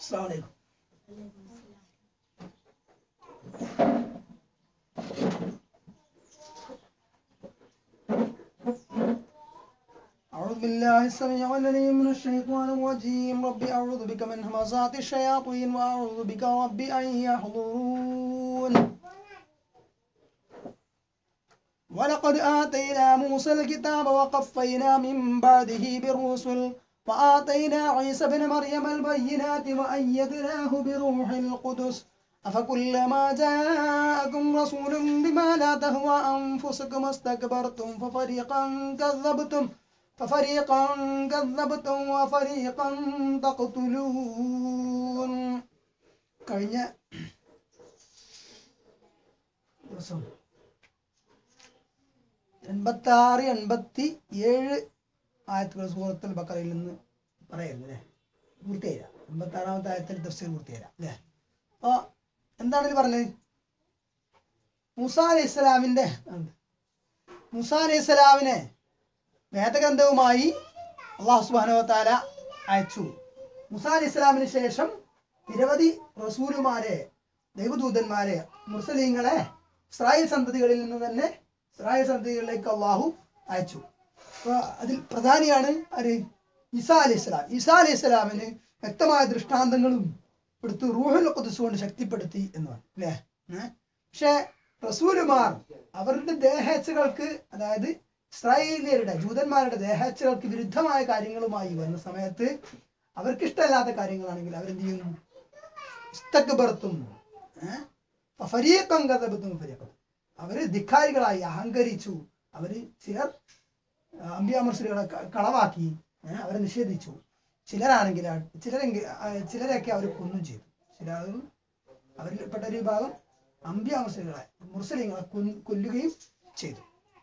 അസ്സലാമു അലൈക്കും أعوذ بالله السميع العليم من الشيطان الرجيم رب أعوذ بك من همزات الشياطين وأعوذ بك رب أن يحضرون ولقد آتينا موسى الكتاب وقفينا من بعده بالرسل وآتينا عيسى ابن مريم البينات وأيدناه بروح القدس أفكلما جاءكم رسول بما لا تهوى أنفسكم استكبرتم ففريقا كذبتم ففريقا كذبتم وفريقا تقتلون കഴിഞ്ഞ ദിവസം എൺപത്തി ആറ് എൺപത്തി ഏഴ് ആയത്തുകൾ സൂറത്തുൽ ബക്കറയിൽ നിന്ന് പറയായിരുന്നു അല്ലേ പൂർത്തിയായില്ല എൺപത്തി ആറാമത്തെ ആയത്തിൽ തഫ്സീർ പൂർത്തിയായില്ല അല്ലേ അപ്പൊ എന്താണ് ഇത് പറഞ്ഞത് മൂസ അലൈഹി ഇസ്ലാമിന്റെ മൂസ അലൈഹി ഇസ്ലാമിനെ വേദഗ്രന്ഥവുമായി അള്ളാഹു സുബാനോ താല അയച്ചു മൂസ അലൈഹി ഇസ്ലാമിന് ശേഷം നിരവധി റസൂലുമാരെ ദൈവദൂതന്മാരെ മുർസലീങ്ങളെ ഇസ്രായേൽ സന്തതികളിൽ നിന്ന് തന്നെ ഇസ്രായേൽ സന്തതികളിലേക്ക് അള്ളാഹു അയച്ചു അപ്പൊ അതിൽ പ്രധാനിയാണ് ആര് ഈസാ അലൈഹി സ്വലാം ഈസാ അലൈഹി സ്വലാമിന് വ്യക്തമായ ദൃഷ്ടാന്തങ്ങളും എടുത്ത് റൂഹുൽ ഖുദ്സ് കൊണ്ട് ശക്തിപ്പെടുത്തി എന്ന് പറഞ്ഞു അല്ലേ ഏ? പക്ഷെ റസൂലുമാർ അവരുടെ ദേഹേച്ഛകൾക്ക് അതായത് ഇസ്രായേലിയരുടെ ജൂതന്മാരുടെ ദേഹേച്ഛകൾക്ക് വിരുദ്ധമായ കാര്യങ്ങളുമായി വന്ന സമയത്ത് അവർക്ക് ഇഷ്ടമല്ലാത്ത കാര്യങ്ങളാണെങ്കിൽ അവരെന്ത് ചെയ്യുന്നു ഇസ്തക്ബർത്തും ഫരീഖം കഥബത്തും ഫരീഖം അവര് ധിക്കാരികളായി അഹങ്കരിച്ചു അവര് ചിലർ അമ്പിയാമർസുകളെ കളവാക്കി ഏ, അവരെ നിഷേധിച്ചു ചിലരാണെങ്കിൽ ആ- ചിലരെങ്കിൽ ആ, ചിലരെയൊക്കെ അവർ കൊന്നും ചെയ്തു ചില ആളുകൾ അവരിൽപ്പെട്ട ഒരു വിഭാഗം അമ്പിയാമർസുകളെ മുർസലിങ്ങളെ കൊന്ന് കൊല്ലുകയും ചെയ്തു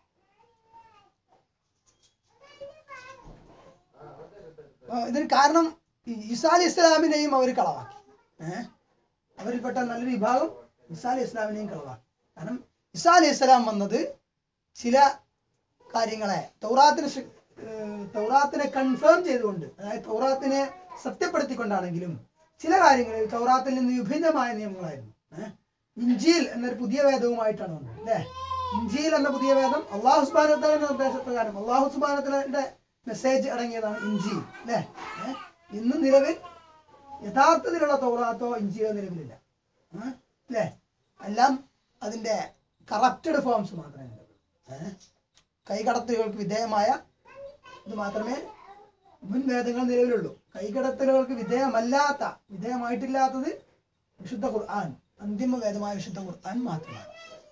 ആ, ഇതിന് കാരണം ഈ ഈസാ അലി ഇസ്ലാമിനെയും അവർ കളവാക്കി ഏഹ് അവരിൽപ്പെട്ട നല്ലൊരു വിഭാഗം ഈസാ അലി ഇസ്ലാമിനെയും കളവാക്കി കാരണം ഈസാ അലി ഇസ്ലാം വന്നത് ചില കാര്യങ്ങളെ തൗറാത്തിന് ശ- ഏഹ് തൗറാത്തിനെ കൺഫേം ചെയ്തുകൊണ്ട് അതായത് തൗറാത്തിനെ സത്യപ്പെടുത്തിക്കൊണ്ടാണെങ്കിലും ചില കാര്യങ്ങളിൽ തൗറാത്തിൽ നിന്ന് വിഭിന്നമായ നിയമങ്ങളായിരുന്നു ഏഹ് ഇഞ്ചീൽ എന്നൊരു പുതിയ വേദവുമായിട്ടാണ് വന്നത് അല്ലേ ഇഞ്ചീൽ എന്ന പുതിയ വേദം അള്ളാഹു സുബാനത്തിന്റെ നിർദ്ദേശപ്രകാരം അള്ളാഹു സുബാനത്തിന്റെ മെസ്സേജ് അടങ്ങിയതാണ് ഇഞ്ചീൽ അല്ലേ ഏഹ് ഇന്ന് നിലവിൽ യഥാർത്ഥത്തിലുള്ള തൗറാത്തോ ഇഞ്ചിയോ നിലവിലില്ല ഏഹ്? അല്ലേ എല്ലാം അതിന്റെ കറപ്റ്റഡ് ഫോംസ് മാത്രമേ ഉള്ളൂ ഏഹ്? കൈകടത്തലുകൾക്ക് വിധേയമായ ഇത് മാത്രമേ മുൻ വേദങ്ങൾ നിലവിലുള്ളൂ കൈകടത്തലുകൾക്ക് വിധേയമല്ലാത്ത വിധേയമായിട്ടില്ലാത്തത് വിശുദ്ധ ഖുർആൻ അന്തിമ വേദമായ വിശുദ്ധ ഖുർആൻ മാത്രമാണ്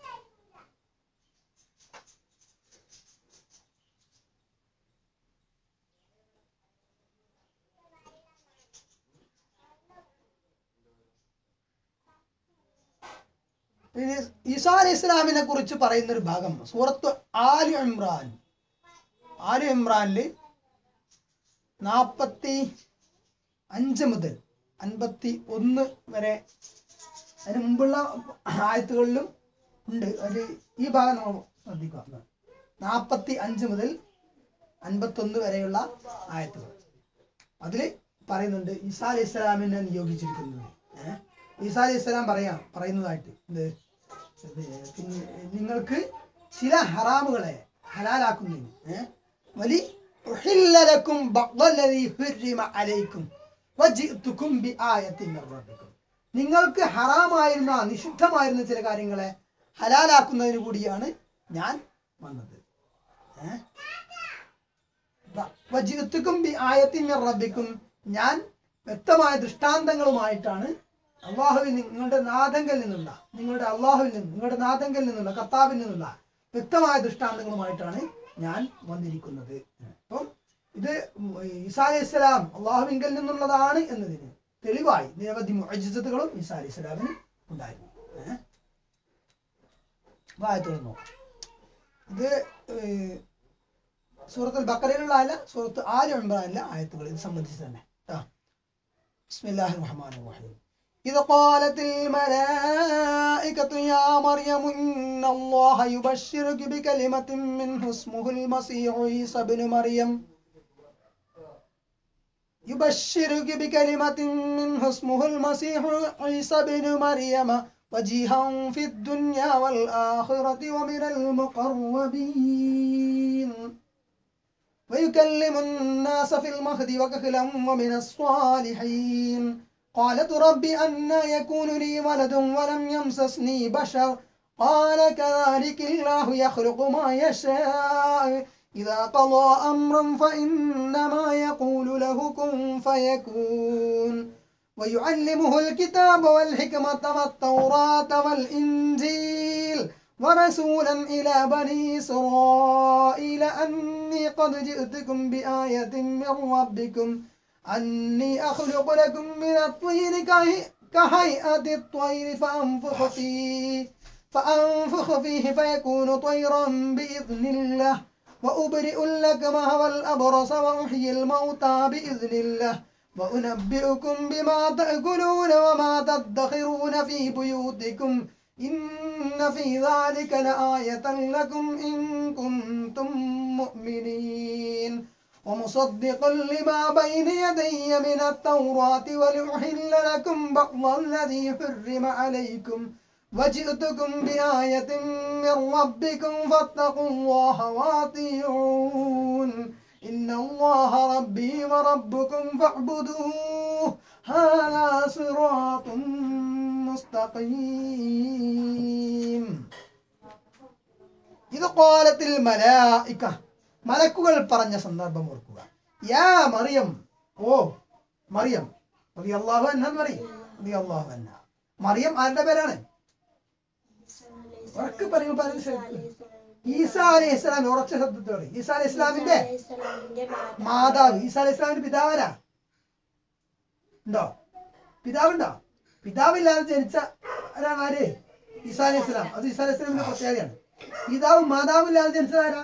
ഇനി ഈസാ അലൈഹി ഇസ്ലാമിനെ കുറിച്ച് പറയുന്ന ഒരു ഭാഗം സൂറത്ത് ആലി ഇമ്രാൻ ആലി ഇമ്രാനില് നാപ്പത്തി അഞ്ച് മുതൽ അൻപത്തി ഒന്ന് വരെ അതിന് മുമ്പുള്ള ആയത്തുകളിലും ഉണ്ട് ഒരു ഈ ഭാഗം നമ്മൾ ശ്രദ്ധിക്കുക നാപ്പത്തി അഞ്ച് മുതൽ അൻപത്തൊന്ന് വരെയുള്ള ആയത്തുകൾ അതില് പറയുന്നുണ്ട് ഈസാ അലൈഹി ഇസ്ലാമിനെ നിയോഗിച്ചിരിക്കുന്നത് ഏഹ് ഈസാ അലൈഹി ഇസ്ലാം പറയാം പറയുന്നതായിട്ട് ഇത് ഇത് പിന്നെ നിങ്ങൾക്ക് ചില ഹറാമുകളെ ഹലാലാക്കുന്നതിന് ഏഹ് വലി ഉഹില്ല ലക്കും ബഅ്ദല്ലദീ ഹുർരിമ അലൈക്കും വജിഅ്തുക്കും ബിആയത്തിൻ മിർ റബ്ബിക്കും നിങ്ങൾക്ക് ഹറാമായിരുന്ന നിഷിദ്ധമായിരുന്ന ചില കാര്യങ്ങളെ ഹലാലാക്കുന്നതിന് കൂടിയാണ് ഞാൻ വന്നത് ഏഹ് വജിഅ്തുക്കും ബിആയത്തിൻ മിർ റബ്ബിക്കും ഞാൻ വ്യക്തമായ ദൃഷ്ടാന്തങ്ങളുമായിട്ടാണ് അള്ളാഹുവിൽ നിങ്ങളുടെ നാഥങ്കൽ നിന്നുള്ള നിങ്ങളുടെ അള്ളാഹുവിൽ നിന്ന് നിങ്ങളുടെ നാഥങ്കൽ നിന്നുള്ള കർത്താവിൽ നിന്നുള്ള വ്യക്തമായ ദൃഷ്ടാന്തങ്ങളുമായിട്ടാണ് ഞാൻ വന്നിരിക്കുന്നത് അപ്പം ഇത് ഈസാ അലൈഹി സ്വലാം അള്ളാഹുവിങ്കൽ നിന്നുള്ളതാണ് എന്നതിന് തെളിവായി നിരവധി മുഅജിസത്തുകളും ഈസാ അലൈഹി സ്വലാമിന് ഉണ്ടായിരുന്നു ഏഹ് വായത്തുകൾ നോക്കാം ഇത് ഏഹ്, സൂറത്തുൽ ബക്കറയിലുള്ള അല്ല സൂറത്ത് ആല് ഒൻപതല്ല ആയത്തുകൾ ഇത് സംബന്ധിച്ച് തന്നെ കേട്ടോ ബിസ്മില്ലാഹിർ റഹ്മാനിർ റഹീം إذ قالت الملائكة يا مريم إن الله يبشرك بكلمة منه اسمه المسيح عيسى بن مريم يبشرك بكلمة منه اسمه المسيح عيسى بن مريم وجيها في الدنيا والآخرة ومن المقربين ويكلم الناس في المهد وكهلا ومن الصالحين قالت رب أنا يكون لي ولد ولم يمسسني بشر قال كذلك الله يخلق ما يشاء إذا قضى أمرا فإنما يقول له كن فيكون ويعلمه الكتاب والحكمة والتوراة والإنجيل ورسولا إلى بني إسرائيل أني قد جئتكم بآية من ربكم أني أخلق لكم من الطين كهي- كهيئة الطير فأنفخ فيه فأنفخ فيه فيكون طيرا بإذن الله وأبرئ الأكمه والأبرص وأحيي الموتى بإذن الله وأنبئكم بما تأكلون وما تدخرون في بيوتكم إن في ذلك لآية لكم إن كنتم مؤمنين ومصدقا لما بين يدي من التوراة ولأحل لكم بعض الذي حرم عليكم وجئتكم بآية من ربكم فاتقوا الله وأطيعون إن الله ربي وربكم فاعبدوه هذا صراط مستقيم ഇത് കോലത്തിൽ മലായിക്ക മലക്കുകൾ പറഞ്ഞ സന്ദർഭം ഓർക്കുക യാ മറിയം ഓ മറിയം റളിയല്ലാഹു അൻഹ എന്ന് പറയും റളിയല്ലാഹു അൻഹ മറിയം ആരുടെ പേരാണ് ഉറക്കെ പറയൂ പറയുന്ന ശബ്ദം. ഈസാ അലൈഹി ഇസ്ലാം ഉറച്ച ശബ്ദത്തോടെ ഈസാ അലൈഹി ഇസ്ലാമിന്റെ മാതാവ് ഈസാ അലൈഹി ഇസ്ലാമിന്റെ പിതാവരാ ഉണ്ടോ പിതാവുണ്ടോ പിതാവില്ലാതെ ജനിച്ച ആരാണ് ആര് ഈസാ അലൈഹി ഇസ്ലാം അത് ഈസാ അലൈഹി ഇസ്ലാമിന്റെ പ്രത്യേകതയാണ് പിതാവും മാതാവില്ലാതെ ജനിച്ചതാരാ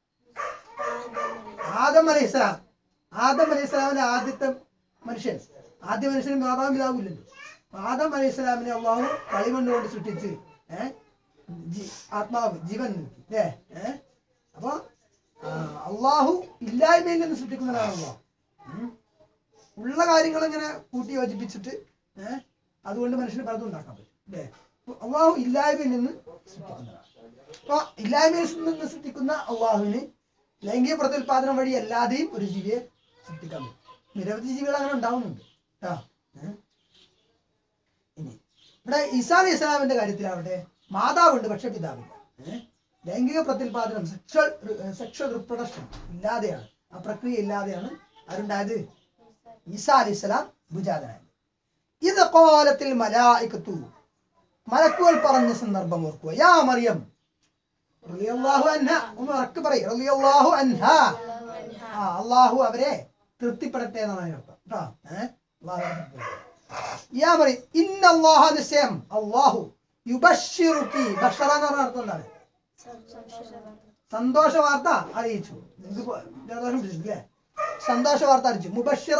ആദം അലൈഹി ഇസ്ലാം ആദം അലൈഹി ഇസ്ലാമിന്റെ ആദ്യത്തെ മനുഷ്യൻ ആദ്യ മനുഷ്യന് മാതാവും പിതാവും ഇല്ലല്ലോ ആദം അലൈഹി ഇസ്ലാമിനെ അള്ളാഹു കളിമണ്ണ് കൊണ്ട് സൃഷ്ടിച്ച് ഏഹ് ആത്മാവ് ജീവൻ നൽകി അല്ലേ ഏഹ് അപ്പൊ ആ, അള്ളാഹു ഇല്ലായ്മയിൽ നിന്ന് സൃഷ്ടിക്കുന്നതാണ് അള്ളാഹു ഉം. ഉള്ള കാര്യങ്ങൾ ഇങ്ങനെ കൂട്ടി യോജിപ്പിച്ചിട്ട് ഏഹ് അതുകൊണ്ട് മനുഷ്യന് പലതും ഉണ്ടാക്കാൻ പറ്റും അല്ലേ അപ്പൊ അള്ളാഹു ഇല്ലായ്മയിൽ നിന്ന് സൃഷ്ടിക്കുന്നതാണ് അപ്പൊ ഇല്ലായ്മയിൽ നിന്ന് സൃഷ്ടിക്കുന്ന അള്ളാഹുവിന് ലൈംഗിക പ്രത്യുൽപാദനം വഴി അല്ലാതെയും ഒരു ജീവിയെ സൃഷ്ടിക്കാൻ പറ്റും നിരവധി ജീവികൾ അങ്ങനെ ഉണ്ടാവുന്നുണ്ട് കേട്ടോ ഏഹ്? ഇനി ഇവിടെ ഈസാ അലൈഹി ഇസ്ലാമിന്റെ കാര്യത്തിലാവട്ടെ മാതാവുണ്ട് പക്ഷെ പിതാവില്ല ഏഹ്? ലൈംഗിക പ്രത്യുൽപാദനം സെക്ഷൽ സെക്ഷൽ റിപ്രൊഡക്ഷൻ ഇല്ലാതെയാണ് ആ പ്രക്രിയ ഇല്ലാതെയാണ് ആരുണ്ടായത് ഈസാ അലൈഹി ഇസ്ലാം ഭുജാതനായത് ഇത് കോലത്തിൽ മലായിക്കത്തു മലക്കുകൾ പറഞ്ഞ സന്ദർഭം ഓർക്കുക യാ മറിയം റളിയല്ലാഹു അൻഹ ഒന്ന് ഉറക്കെ പറയും റളിയല്ലാഹു അൻഹ ആ അള്ളാഹു അവരെ തൃപ്തിപ്പെടട്ടെ എന്നാണ് അതിന്റെ അർത്ഥം കേട്ടോ ഏഹ് അള്ളാഹു അവരെ തൃപ്തിപ്പെടുത്തട്ടെ. യാ മറിയം ഇന്ന അല്ലാഹ നിശ്ചയം അള്ളാഹു യുബശ്ശിറുക്കി ബഷറ എന്ന് പറഞ്ഞ അർത്ഥം എന്താണ് സന്തോഷ വാർത്ത അറിയിച്ചു നിങ്ങൾക്ക് ഇപ്പൊ ജലദോഷം പിടിച്ചിട്ടില്ലേ സന്തോഷ വാർത്ത അറിയിച്ചു മുബഷിറ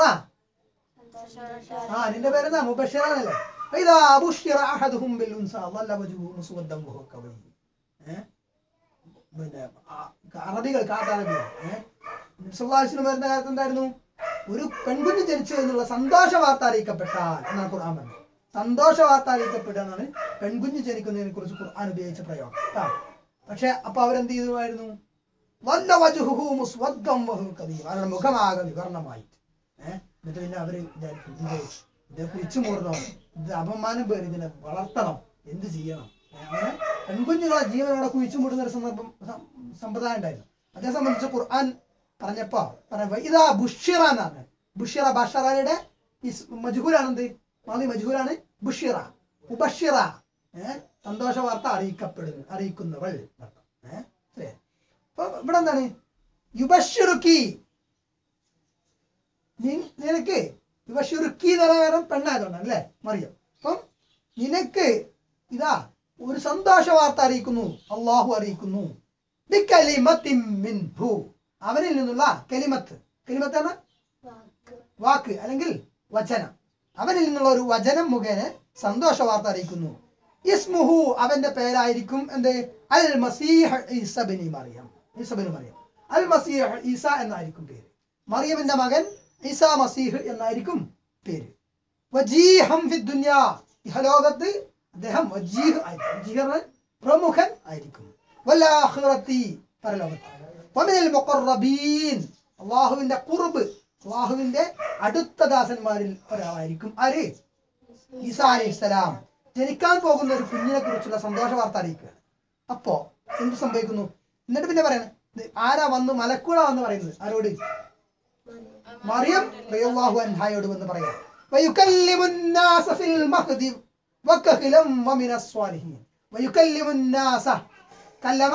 ആ നിന്റെ പേരെന്താ മുബഷിറ എന്നല്ലേ ഇതാ ബുഷിറ അഹദുഹും ബിൽ ഉൻസ ളല്ല വജ്ഹുഹു മുസ്വദ്ദൻ വഹുവ കവീം ഏഹ് പിന്നെ ആ- അറബികൾ കാട്ടറബികൾ ഏഹ് നബിസ്വല്ലാസിന് വരുന്ന കാലത്ത് എന്തായിരുന്നു ഒരു പെൺകുഞ്ഞ് ജനിച്ചു എന്നുള്ള സന്തോഷ വാർത്ത അറിയിക്കപ്പെട്ടാൽ എന്നാണ് ഖുർആൻ പറഞ്ഞത് സന്തോഷ വാർത്ത അറിയിക്കപ്പെടുക എന്നാണ് പെൺകുഞ്ഞ് ജനിക്കുന്നതിനെ കുറിച്ച് ഖുർആൻ ഉപയോഗിച്ച പ്രയോഗം കേട്ടോ പക്ഷെ അപ്പൊ അവരെന്ത് ചെയ്തുമായിരുന്നു വല്ല വജുഹു മുസ്വദ്ദം വഹു കദീം അവരുടെ മുഖമാകെ വിവർണമായി ഏഹ് എന്നിട്ട് പിന്നെ അവര് വിചാരിക്കും ഇത് ഇത് കുഴിച്ചു മൂടണം ഇത് അപമാനം പേര് ഇതിനെ വളർത്തണം എന്ത് ചെയ്യണം ഏ, അങ്ങനെ പെൺകുഞ്ഞുങ്ങളെ ജീവനോടെ കുഴിച്ചു മൂടുന്ന ഒരു സന്ദർഭം സം- സമ്പ്രദായം ഉണ്ടായിരുന്നു അതേ സംബന്ധിച്ച് ഖുർആൻ പറഞ്ഞപ്പോ പറഞ്ഞ ഇതാ ബുഷിറ എന്നാണ് ബുഷിറ ബഷറയുടെ മജുഹൂലാണ് എന്ത് മാതി മജുഹൂലാണ് ബുഷിറ ഉബഷിറ ഏഹ് സന്തോഷ വാർത്ത അറിയിക്കപ്പെടുന്നു അറിയിക്കുന്നവൾ എന്നർത്ഥം. ഏഹ് ശരി അപ്പൊ ഇവിടെ എന്താണ് യുബഷിറുക്കി നി- നിനക്ക് യുബഷിറുക്കി എന്ന് പറയാൻ കാരണം പെണ്ണായതുകൊണ്ടാണ് അല്ലേ മറിയം അപ്പം നിനക്ക് ഇതാ ഒരു സന്തോഷ വാർത്ത അറിയിക്കുന്നു അള്ളാഹു അറിയിക്കുന്നു ബിക്കലിമത്തിൻ മിൻഹു അവനിൽ നിന്നുള്ള കലിമത്ത് കലിമത്താണ് വാക്ക് അല്ലെങ്കിൽ വചനം അവനിൽ നിന്നുള്ള ഒരു വചനം മുഖേന സന്തോഷ വാർത്ത അറിയിക്കുന്നു ഇസ്മുഹു അവന്റെ പേരായിരിക്കും എന്ത് അൽ മസീഹ് ഈസബിനി മറിയം ഈസബിന് മറിയം അൽ മസീഹ് ഈസ എന്നായിരിക്കും പേര് മറിയമിന്റെ മകൻ ഈസാ മസീഹ് എന്നായിരിക്കും പേര് വജീഹം ഫി ദുനിയ ഇഹലോകത്ത് അദ്ദേഹം വജീഹ് ആയിരിക്കും വജീഹ് എന്നാൽ പ്രമുഖൻ ആയിരിക്കും വല്ലാഖിറത്തി പരലോകത്ത് വമിനൽ മുഖറബീൻ അള്ളാഹുവിന്റെ കുർബ് അള്ളാഹുവിന്റെ അടുത്ത ദാസന്മാരിൽ ഒരാളായിരിക്കും ആര് ഈസാ അലൈഹിസ്സലാം ജനിക്കാൻ പോകുന്ന ഒരു കുഞ്ഞിനെ കുറിച്ചുള്ള സന്തോഷ വാർത്ത അറിയിക്കുകയാണ് അപ്പോ എന്ത് സംഭവിക്കുന്നു എന്നിട്ട് പിന്നെ പറയണം ഇത് ആരാ വന്ന് മലക്കുള വന്ന് പറയുന്നത് ആരോട് മറിയം റളിയല്ലാഹു അൻഹായോട് വന്ന് പറയാം വയുകല്ലിമു الناس في المهد وكهلا ومن الصالحين ويكلم الناس കല്ലമ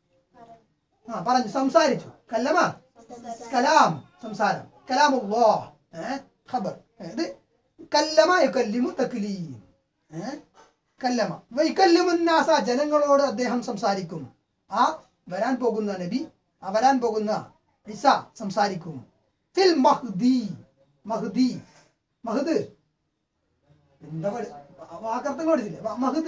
ആ പറഞ്ഞു സംസാരിച്ചു കല്ലമ കലാം സംസാരം കലാമുല്ലാഹ് ഏഹ് ഖബർ ഇത് കല്ലമ യുകല്ലിമു തക്ലീം ഏഹ് കല്ലമ വൈകല്ലിമു الناس ജനങ്ങളോട് അദ്ദേഹം സംസാരിക്കും ആ വരാൻ പോകുന്ന നബി ആ വരാൻ പോകുന്ന ഇസ സംസാരിക്കും ഫിൽ മഹ്ദി മഹ്ദി മഹദ് എന്താ പഠി- വാക്കർത്ഥം പഠിച്ചില്ലേ വ- മഹദ്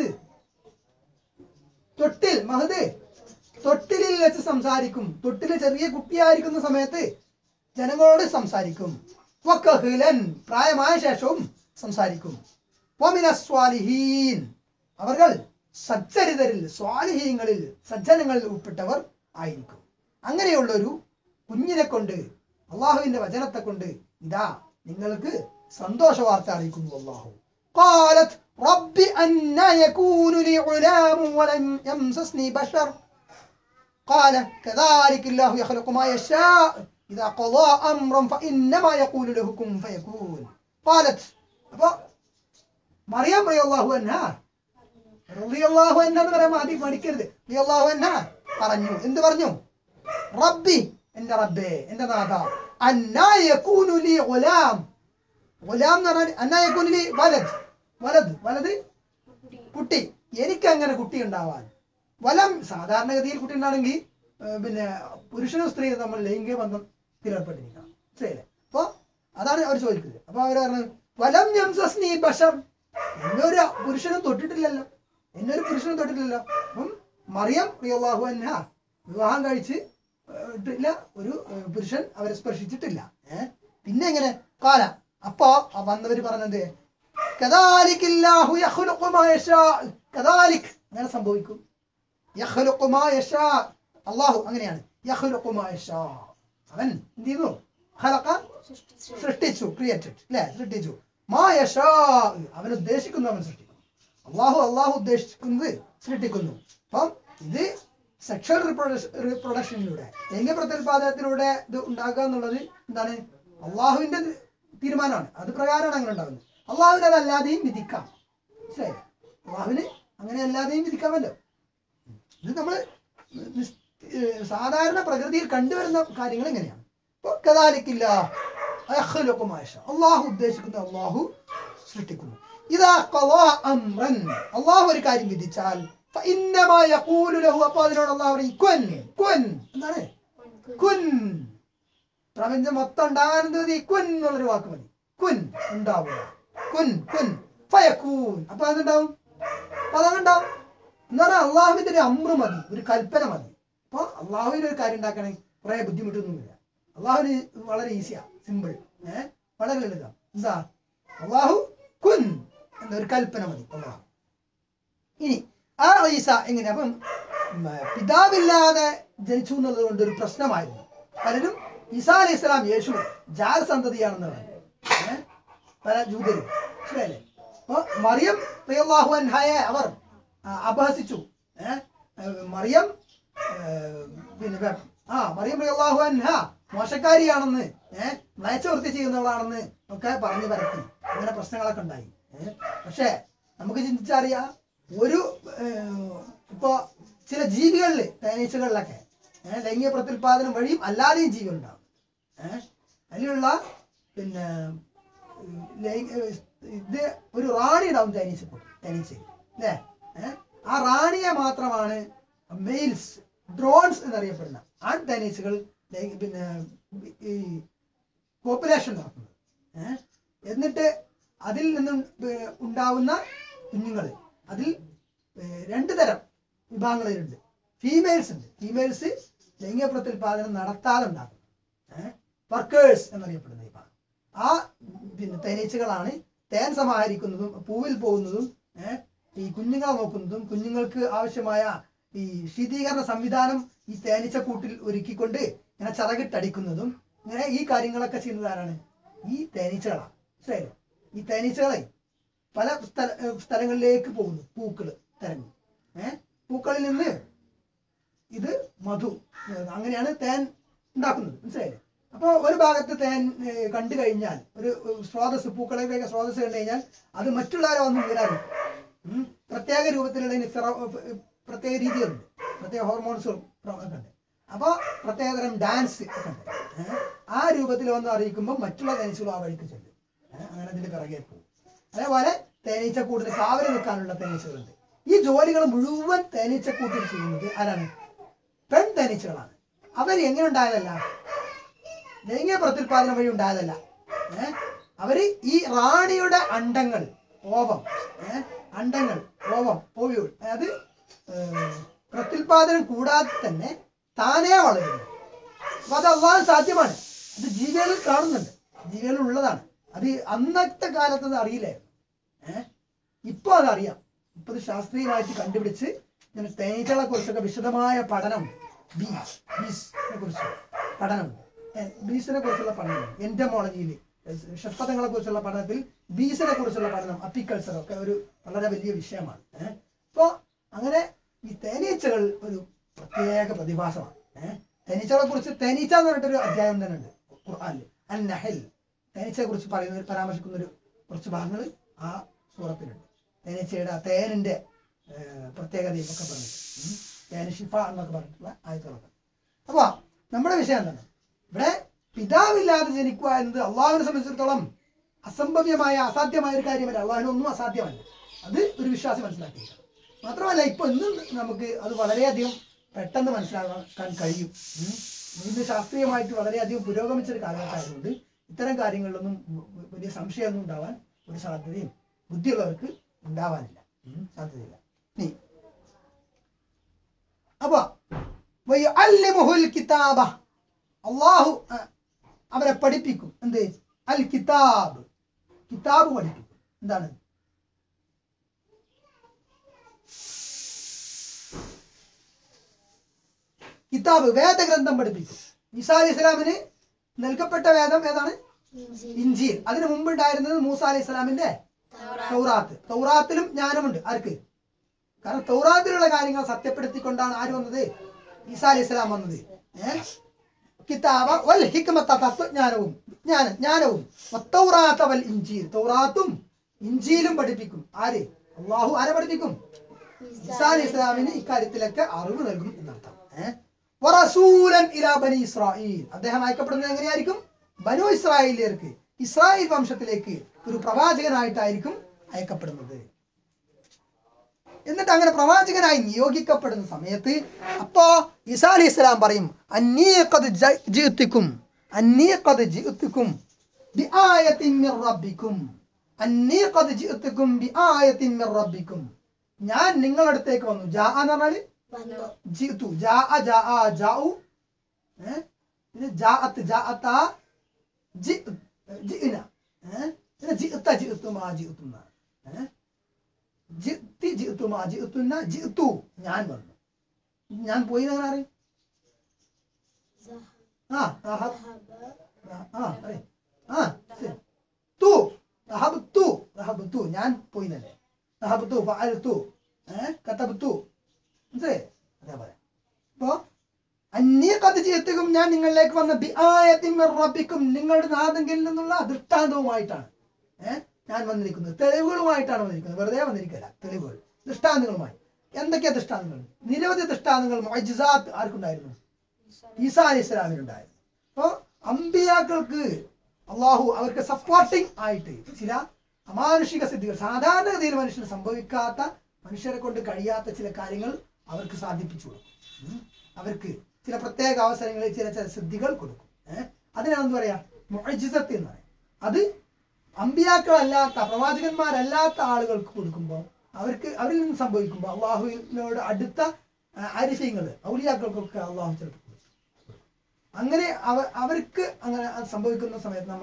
തൊട്ടിൽ മഹദ് തൊട്ടിലിൽ വെച്ച് സംസാരിക്കും തൊട്ടില് ചെറിയ കുട്ടിയായിരിക്കുന്ന സമയത്ത് ജനങ്ങളോട് സംസാരിക്കും വക്കഹിലൻ പ്രായമായ ശേഷവും സംസാരിക്കും വമിന സ്വാലിഹീൻ അവർ സജ്ജരിതരിൽ സ്വാലിഹീങ്ങളിൽ സജ്ജനങ്ങളിൽ ഉൾപ്പെട്ടവർ ആയിരിക്കും അങ്ങനെയുള്ളൊരു കുഞ്ഞിനെ കൊണ്ട് അള്ളാഹുവിന്റെ വചനത്തെ കൊണ്ട് ഇതാ നിങ്ങൾക്ക് സന്തോഷ വാർത്ത അറിയിക്കുന്നു അള്ളാഹു قالت رب أنا يكون لي غلام ولم يمسسني بشر قال كذلك الله يخلق ما يشاء إذا قضى أمرا فإنما يقول له كن فيكون قالت അപ്പൊ മറിയം റളിയല്ലാഹു അൻഹ റളിയല്ലാഹു അൻഹ എന്ന് പറയാൻ മടി മടിക്കരുത് റളിയല്ലാഹു അൻഹ പറഞ്ഞു എന്ത് പറഞ്ഞു റബ്ബി എന്റെ റബ്ബേ എന്റെ നാഥ അന്നാ യകൂനു ലി ഗുലാം ഗുലാം എന്ന് പറഞ്ഞാൽ അന്നാ യകൂനു ലി വലദ് വലദ് വലത് കുട്ടി എനിക്ക് അങ്ങനെ കുട്ടി ഉണ്ടാവാൻ വലം സാധാരണഗതിയിൽ കുട്ടി ഉണ്ടാണെങ്കിൽ പിന്നെ പുരുഷനും സ്ത്രീയും നമ്മൾ ലൈംഗിക ബന്ധത്തിൽ ഏർപ്പെട്ടിരിക്കണം ശരിയല്ലേ അപ്പൊ അതാണ് അവർ ചോദിക്കുന്നത് അപ്പൊ അവർ പറഞ്ഞത് വലം യംസസ്നി ബഷർ എന്നൊരു പുരുഷനും തൊട്ടിട്ടില്ലല്ലോ എന്നൊരു പുരുഷനും തൊട്ടിട്ടില്ലല്ലോ അപ്പം മറിയം റിയാഹു അൻഹ വിവാഹം കഴിച്ച് ഏഹ്, ഇട്ടില്ല ഒരു ഏഹ്, പുരുഷൻ അവരെ സ്പർശിച്ചിട്ടില്ല ഏഹ് പിന്നെ എങ്ങനെ കാല അപ്പോ ആ വന്നവര് പറഞ്ഞത് കദാലിക്കില്ലാഹു യഖ്ലുഖു മാ യശാ കദാലിക് അങ്ങനെ സംഭവിക്കും യഖ്ലുഖു മാ യശാ അല്ലാഹു അങ്ങനെയാണ് യഖ്ലുഖു മാ യശാ അവൻ എന്ത് ചെയ്യുന്നു ഖലഖ സൃഷ്ടിച്ചു ക്രിയേറ്റഡ് അല്ലെ സൃഷ്ടിച്ചു മാ യശാ അവൻ ഉദ്ദേശിക്കുന്നു അവൻ സൃഷ്ടിക്കുന്നു അള്ളാഹു അള്ളാഹു ഉദ്ദേശിക്കുന്നത് സൃഷ്ടിക്കുന്നു അപ്പം ഇത് സെക്ഷൽ റിപ്രൊഡക്ഷനിലൂടെ ലൈംഗിക പ്രത്യുൽപാദനത്തിലൂടെ ഇത് ഉണ്ടാക്കുക എന്നുള്ളത് എന്താണ് അള്ളാഹുവിന്റെ തീരുമാനമാണ് അത് പ്രകാരമാണ് അങ്ങനെ ഉണ്ടാകുന്നത് അള്ളാഹുവിന് അതല്ലാതെയും വിധിക്കാം മനസ്സിലായില്ലേ അള്ളാഹുവിന് അങ്ങനെ അല്ലാതെയും വിധിക്കാമല്ലോ ഇത് നമ്മൾ സാധാരണ പ്രകൃതിയിൽ കണ്ടുവരുന്ന കാര്യങ്ങൾ എങ്ങനെയാണ് ഇപ്പൊ കദാലിക്കില്ല അള്ളാഹു ഉദ്ദേശിക്കുന്ന അള്ളാഹു സൃഷ്ടിക്കുന്നു ഇതാ ഖളാ അംറൻ അള്ളാഹു ഒരു കാര്യം വിധിച്ചാൽ ഫഇന്നമാ യഖൂലു ലഹു അപ്പോൾ അതിനോട് അള്ളാഹു പറയും കുൻ കുൻ എന്താണ് കുൻ പ്രപഞ്ചം മൊത്തം ഉണ്ടാകാൻ എന്ത് മതി കുൻ എന്നുള്ളൊരു വാക്ക് മതി കുൻ ഉണ്ടാവുക കുൻ കുൻ ഫയക്കൂൻ അപ്പൊ അതുണ്ടാവും അപ്പൊ അതുണ്ടാവും എന്ന് പറഞ്ഞാൽ അള്ളാഹുവിന്റെ ഒരു അമ്ര മതി ഒരു കൽപ്പന മതി അപ്പൊ അള്ളാഹുവിന് ഒരു കാര്യം ഉണ്ടാക്കണമെങ്കിൽ കുറെ ബുദ്ധിമുട്ടൊന്നുമില്ല അള്ളാഹുവിന് വളരെ ഈസിയാ സിമ്പിൾ ഏഹ് വളരെ ലളിതം എന്താ അള്ളാഹു കുൻ എന്നൊരു കൽപ്പന മതി അള്ളാഹു ഇനി ആ ഈസ എങ്ങനെ അപ്പം ഉം, പിതാവില്ലാതെ ജനിച്ചു എന്നുള്ളത് കൊണ്ട് ഒരു പ്രശ്നമായിരുന്നു പലരും ഈസാ അലൈഹി സ്വലാം യേശു ജാൽ സന്തതിയാണെന്ന് പറഞ്ഞു ഏഹ് പല ജൂതരും മനസ്സിലായില്ലേ അപ്പൊ മറിയം റളിയല്ലാഹു അൻഹയെ അവർ ആ, അപഹസിച്ചു ഏഹ് മറിയം ഏഹ്, പിന്നെ വേ- ആ മറിയം റളിയല്ലാഹു അൻഹ മോശക്കാരിയാണെന്ന് ഏഹ് മ്ലേച്ഛവൃത്തി ചെയ്യുന്നവളാണെന്ന് ഒക്കെ പറഞ്ഞു പരത്തി അങ്ങനെ പ്രശ്നങ്ങളൊക്കെ ഉണ്ടായി ഏഹ് പക്ഷേ നമുക്ക് ചിന്തിച്ചറിയാം ഒരു ഏഹ്, ഇപ്പൊ ചില ജീവികളില് തേനീച്ചകളിലൊക്കെ ഏഹ് ലൈംഗിക പ്രത്യുൽപാദനം വഴിയും അല്ലാതെയും ജീവികളുണ്ടാവും ഏഹ് അതിലുള്ള പിന്നെ ഉം, ലൈംഗ- ഏഹ്, ഇത് ഒരു റാണി ഉണ്ടാവും തേനീച്ച തേനീച്ച അല്ലേ ഏഹ് ആ റാണിയെ മാത്രമാണ് മെയിൽസ് ഡ്രോൺസ് എന്നറിയപ്പെടുന്ന ആൺ തേനീച്ചകൾ ലൈംഗ- പിന്നെ ഈ പോപ്പുലേഷൻ നടത്തുന്നത് ഏഹ് എന്നിട്ട് അതിൽ നിന്നും ഏർ ഉണ്ടാവുന്ന കുഞ്ഞുങ്ങൾ അതിൽ ഏർ രണ്ട് തരം വിഭാഗങ്ങളിലുണ്ട് ഫീമെയിൽസ് ഉണ്ട് ഫീമെയിൽസ് ലൈംഗിക പ്രത്യുൽപാദനം നടത്താതെ ഉണ്ടാകും ഏഹ് വർക്കേഴ്സ് എന്നറിയപ്പെടുന്ന വിഭാഗം ആ പിന്നെ തേനീച്ചകളാണ് തേൻ സമാഹരിക്കുന്നതും പൂവിൽ പോകുന്നതും ഏഹ് ഈ കുഞ്ഞുങ്ങളെ നോക്കുന്നതും കുഞ്ഞുങ്ങൾക്ക് ആവശ്യമായ ഈ ശീതീകരണ സംവിധാനം ഈ തേനീച്ചക്കൂട്ടിൽ ഒരുക്കിക്കൊണ്ട് ഇങ്ങനെ ചിറകിട്ടടിക്കുന്നതും ഇങ്ങനെ ഈ കാര്യങ്ങളൊക്കെ ചെയ്യുന്നത് ആരാണ് ഈ തേനീച്ചകളാണ് മനസ്സിലായില്ലേ ഈ തേനീച്ചകളെ പല സ്ഥല ഏർ സ്ഥലങ്ങളിലേക്ക് പോകുന്നു പൂക്കള് തെരഞ്ഞു ഏഹ് പൂക്കളിൽ നിന്ന് ഇത് മധു ഏർ അങ്ങനെയാണ് തേൻ ഉണ്ടാക്കുന്നത് മനസ്സിലായില്ലേ അപ്പൊ ഒരു ഭാഗത്ത് തേൻ ഏർ കണ്ടു കഴിഞ്ഞാൽ ഒരു ഒരു സ്രോതസ് പൂക്കളെയൊക്കെ സ്രോതസ് കണ്ടു കഴിഞ്ഞാൽ അത് മറ്റുള്ളവരെ വന്ന് മുതലാകും ഉം. പ്രത്യേക രൂപത്തിലുള്ള ഇതിന് ഫെറോ- ഏർ പ്രത്യേക രീതികളുണ്ട് പ്രത്യേക ഹോർമോൺസും ഒക്കെ ഉണ്ട് അപ്പൊ പ്രത്യേകതരം ഡാൻസ് ഒക്കെ ഉണ്ട് ഏഹ് ആ രൂപത്തിൽ വന്ന് അറിയിക്കുമ്പോൾ മറ്റുള്ള തേനീച്ചകളും ആ വഴിക്ക് ചെല്ലും ഏഹ് അങ്ങനെ അതിന്റെ പിറകെ പോകും അതേപോലെ തേനീച്ചക്കൂട്ടിൽ കാവല് നിൽക്കാനുള്ള തേനീച്ചകളുണ്ട് ഈ ജോലികൾ മുഴുവൻ തേനീച്ചക്കൂട്ടിൽ ചെയ്യുന്നത് ആരാണ് പെൺ തേനീച്ചകളാണ് അവർ എങ്ങനെ ഉണ്ടായതല്ല ലൈംഗിക പ്രത്യുൽപാദനം വഴി ഉണ്ടായതല്ല ഏഹ് അവര് ഈ റാണിയുടെ അണ്ടങ്ങൾ ഓവം ഏഹ് അണ്ടങ്ങൾ ഓവം ഓവ്യൂൾ അതായത് ഏഹ്, പ്രത്യുൽപാദനം കൂടാതെ തന്നെ താനേ വളരുന്നു അപ്പൊ അത് അള്ളാഹ് സാധ്യമാണ് അത് ജീവികളിൽ കാണുന്നുണ്ട് ജീവികളിൽ ഉള്ളതാണ് അത് അന്നത്തെ കാലത്ത് അത് അറിയില്ലായിരുന്നു ഏഹ് ഇപ്പൊ അതറിയാം ഇപ്പൊ ഇത് ശാസ്ത്രീയമായിട്ട് കണ്ടുപിടിച്ച് ഇങ്ങനെ തേനീച്ചകളെ കുറിച്ചൊക്കെ വിശദമായ പഠനം ബീസ് ബീസിനെ കുറിച്ച് പഠനമുണ്ട് ഏഹ് ബീസിനെ കുറിച്ചുള്ള പഠനമുണ്ട് എൻഡമോളജിയിൽ ഷഡ്പഥങ്ങളെ കുറിച്ചുള്ള പഠനത്തിൽ ബീസിനെ കുറിച്ചുള്ള പഠനം അപ്പിക്കൾച്ചർ ഒക്കെ ഒരു വളരെ വലിയ വിഷയമാണ് ഏഹ് അപ്പോ അങ്ങനെ ഈ തേനീച്ചകൾ ഒരു പ്രത്യേക പ്രതിഭാസമാണ് ഏഹ് തേനീച്ചകളെ കുറിച്ച് തേനീച്ച എന്ന് പറഞ്ഞിട്ടൊരു അധ്യായം തന്നെ ഉണ്ട് ഖുർആനിൽ അൽ നഹൽ തേനീച്ചയെ കുറിച്ച് പറയുന്ന ഒരു പരാമർശിക്കുന്ന ഒരു കുറച്ച് ഭാഗങ്ങൾ ആ സൂറത്തിലുണ്ട് തേനീച്ചയുടെ ആ തേനിന്റെ ഏഹ്, പ്രത്യേകതയും ഒക്കെ പറഞ്ഞിട്ട് ഉം. തേന് ഷിഫ എന്നൊക്കെ പറഞ്ഞിട്ടുള്ള ആയത്തുകളൊക്കെ അപ്പൊ നമ്മുടെ വിഷയം എന്താണ് ഇവിടെ പിതാവില്ലാതെ ജനിക്കുക എന്നത് അള്ളാഹുവിനെ സംബന്ധിച്ചിടത്തോളം അസംഭവ്യമായ അസാധ്യമായ ഒരു കാര്യമല്ല അള്ളാഹിനൊന്നും അസാധ്യമല്ല അത് ഒരു വിശ്വാസം മനസ്സിലാക്കിയില്ല മാത്രമല്ല ഇപ്പൊ ഇന്നും നമുക്ക് അത് വളരെയധികം പെട്ടെന്ന് മനസ്സിലാക്കാൻ കഴിയും ഉം. ഇന്ന് ശാസ്ത്രീയമായിട്ട് വളരെയധികം പുരോഗമിച്ച ഒരു കാലഘട്ടമായതുകൊണ്ട് ഇത്തരം കാര്യങ്ങളിലൊന്നും വ- വലിയ സംശയമൊന്നും ഉണ്ടാവാൻ ഒരു സാധ്യതയും ബുദ്ധിയുള്ളവർക്ക് ഉണ്ടാവാനില്ല ഉം. സാധ്യതയില്ല ഇനി അപ്പൊ വയുഅല്ലിമുഹുൽ കിതാബ അള്ളാഹു ആ, അവരെ പഠിപ്പിക്കും എന്ത് അൽ കിതാബ് കിതാബ് പഠിപ്പിക്കും എന്താണ് കിതാബ് വേദഗ്രന്ഥം പഠിപ്പിക്കും ഈസാ അലി ഇസ്ലാമിന് നൽകപ്പെട്ട വേദം ഏതാണ് ഇഞ്ചിയിൽ അതിനു മുമ്പ് ഉണ്ടായിരുന്നത് മൂസ അലി ഇസ്ലാമിന്റെ തൗറാത്ത് തൗറാത്തിലും ജ്ഞാനമുണ്ട് ആർക്ക് കാരണം തൗറാത്തിലുള്ള കാര്യങ്ങൾ സത്യപ്പെടുത്തിക്കൊണ്ടാണ് ആര് വന്നത് ഈസാ അലി ഇസ്ലാം വന്നത് ഏഹ് കിതാബ വൽ ഹിക്മത്ത തത്വജ്ഞാനവും ജ്ഞാന ജ്ഞാനവും വത്തൗറാത്ത വൽ ഇഞ്ചീൽ തൗറാത്തും ഇഞ്ചിയിലും പഠിപ്പിക്കും ആര് അള്ളാഹു ആരെ പഠിപ്പിക്കും ഈസാ അലി ഇസ്ലാമിന് ഇക്കാര്യത്തിലൊക്കെ അറിവ് നൽകും എന്നർത്ഥം ഏഹ് വറസൂലൻ ഇലാ ബനി ഇസ്രായേൽ അദ്ദേഹം അയക്കപ്പെടുന്നത് എങ്ങനെയായിരിക്കും ബനു ഇസ്രായേലിയർക്ക് ഇസ്രായേൽ വംശത്തിലേക്ക് ഒരു പ്രവാചകനായിട്ടായിരിക്കും അയക്കപ്പെടുന്നത് എന്നിട്ട് അങ്ങനെ പ്രവാചകനായി നിയോഗിക്കപ്പെടുന്ന സമയത്ത് അപ്പോ ഈസാ അലി ഇസ്ലാം പറയും അന്നീഖദ് ജ- ജിഅ്തുക്കും അന്നീഖദ് ജിഅ്തുക്കും ബിആയത്തിൻ മിർ റബ്ബിക്കും അന്നീഖദ് ജിഅ്തുക്കും ബിആയത്തിൻ മിർ റബ്ബിക്കും ഞാൻ നിങ്ങളുടെ അടുത്തേക്ക് വന്നു ജാ എന്ന് പറഞ്ഞാല് ജിഅ്തു ജാ ജാ ജാഉ ഏ? പിന്നെ ജാഅത്ത് ജാഅത്ത ജി ജിഇന ഏ? പിന്നെ ജിഅ്ത ജിഅ്തുമാ ജിഅ്തുമ ഏ? ജിഅ്തി ജിഅ്തുമാ ജിഅ്തുന്ന ജിഅ്തു ഞാൻ വന്നു ഞാൻ പോയി എന്ന് എങ്ങനെ അറിയും ആ ദഹബ് ആ പറയ് ആ ശരി തു ദഹബ്തു ദഹബ്തു ഞാൻ പോയി എന്നല്ലേ ദഹബ്തു ഫഅൽതു ഏ കതബ്തു മനസ്സിലായി അതേപോലെ അപ്പോ അന്യ കഥ ചെയ്യത്തും ഞാൻ നിങ്ങളിലേക്ക് വന്ന ബിആയത്തിൻ മിർ റബ്ബിക്കും നിങ്ങളുടെ നാഥങ്കിൽ നിന്നുള്ള ദൃഷ്ടാന്തവുമായിട്ടാണ് ഏഹ് ഞാൻ വന്നിരിക്കുന്നത് തെളിവുകളുമായിട്ടാണ് വന്നിരിക്കുന്നത് വെറുതെ വന്നിരിക്കില്ല തെളിവുകൾ ദൃഷ്ടാന്തങ്ങളുമായി എന്തൊക്കെയാ ദൃഷ്ടാന്തങ്ങൾ നിരവധി ദൃഷ്ടാന്തങ്ങൾ മൊയ്ജിസാത്ത് ആർക്കുണ്ടായിരുന്നു ഈസാ അലി ഇസ്ലാമിനുണ്ടായിരുന്നു അപ്പോ അമ്പിയാക്കൾക്ക് അള്ളാഹു അവർക്ക് സപ്പോർട്ടിംഗ് ആയിട്ട് ചില അമാനുഷിക സിദ്ധികൾ സാധാരണഗതിയിൽ മനുഷ്യന് സംഭവിക്കാത്ത മനുഷ്യരെ കൊണ്ട് കഴിയാത്ത ചില കാര്യങ്ങൾ അവർക്ക് സാധിപ്പിച്ചു കൊടുക്കും ഉം. അവർക്ക് ചില പ്രത്യേക അവസരങ്ങളിൽ ചില ചില സിദ്ധികൾ കൊടുക്കും ഏഹ് അതിനാണ് എന്ത് പറയാ മൊഴിജിസത്ത് എന്ന് പറയാം അത് അമ്പിയാക്കളല്ലാത്ത പ്രവാചകന്മാരല്ലാത്ത ആളുകൾക്ക് കൊടുക്കുമ്പോൾ അവർക്ക് അവരിൽ നിന്ന് സംഭവിക്കുമ്പോൾ അള്ളാഹുവിനോട് അടുത്ത ആരിഫ്യങ്ങൾ ഔലിയാക്കൾക്കൊക്കെ അള്ളാഹു ചിലപ്പോൾ കൊടുക്കും അങ്ങനെ അവ അവർക്ക് അങ്ങനെ അത് സംഭവിക്കുന്ന സമയത്ത് നമ്മൾ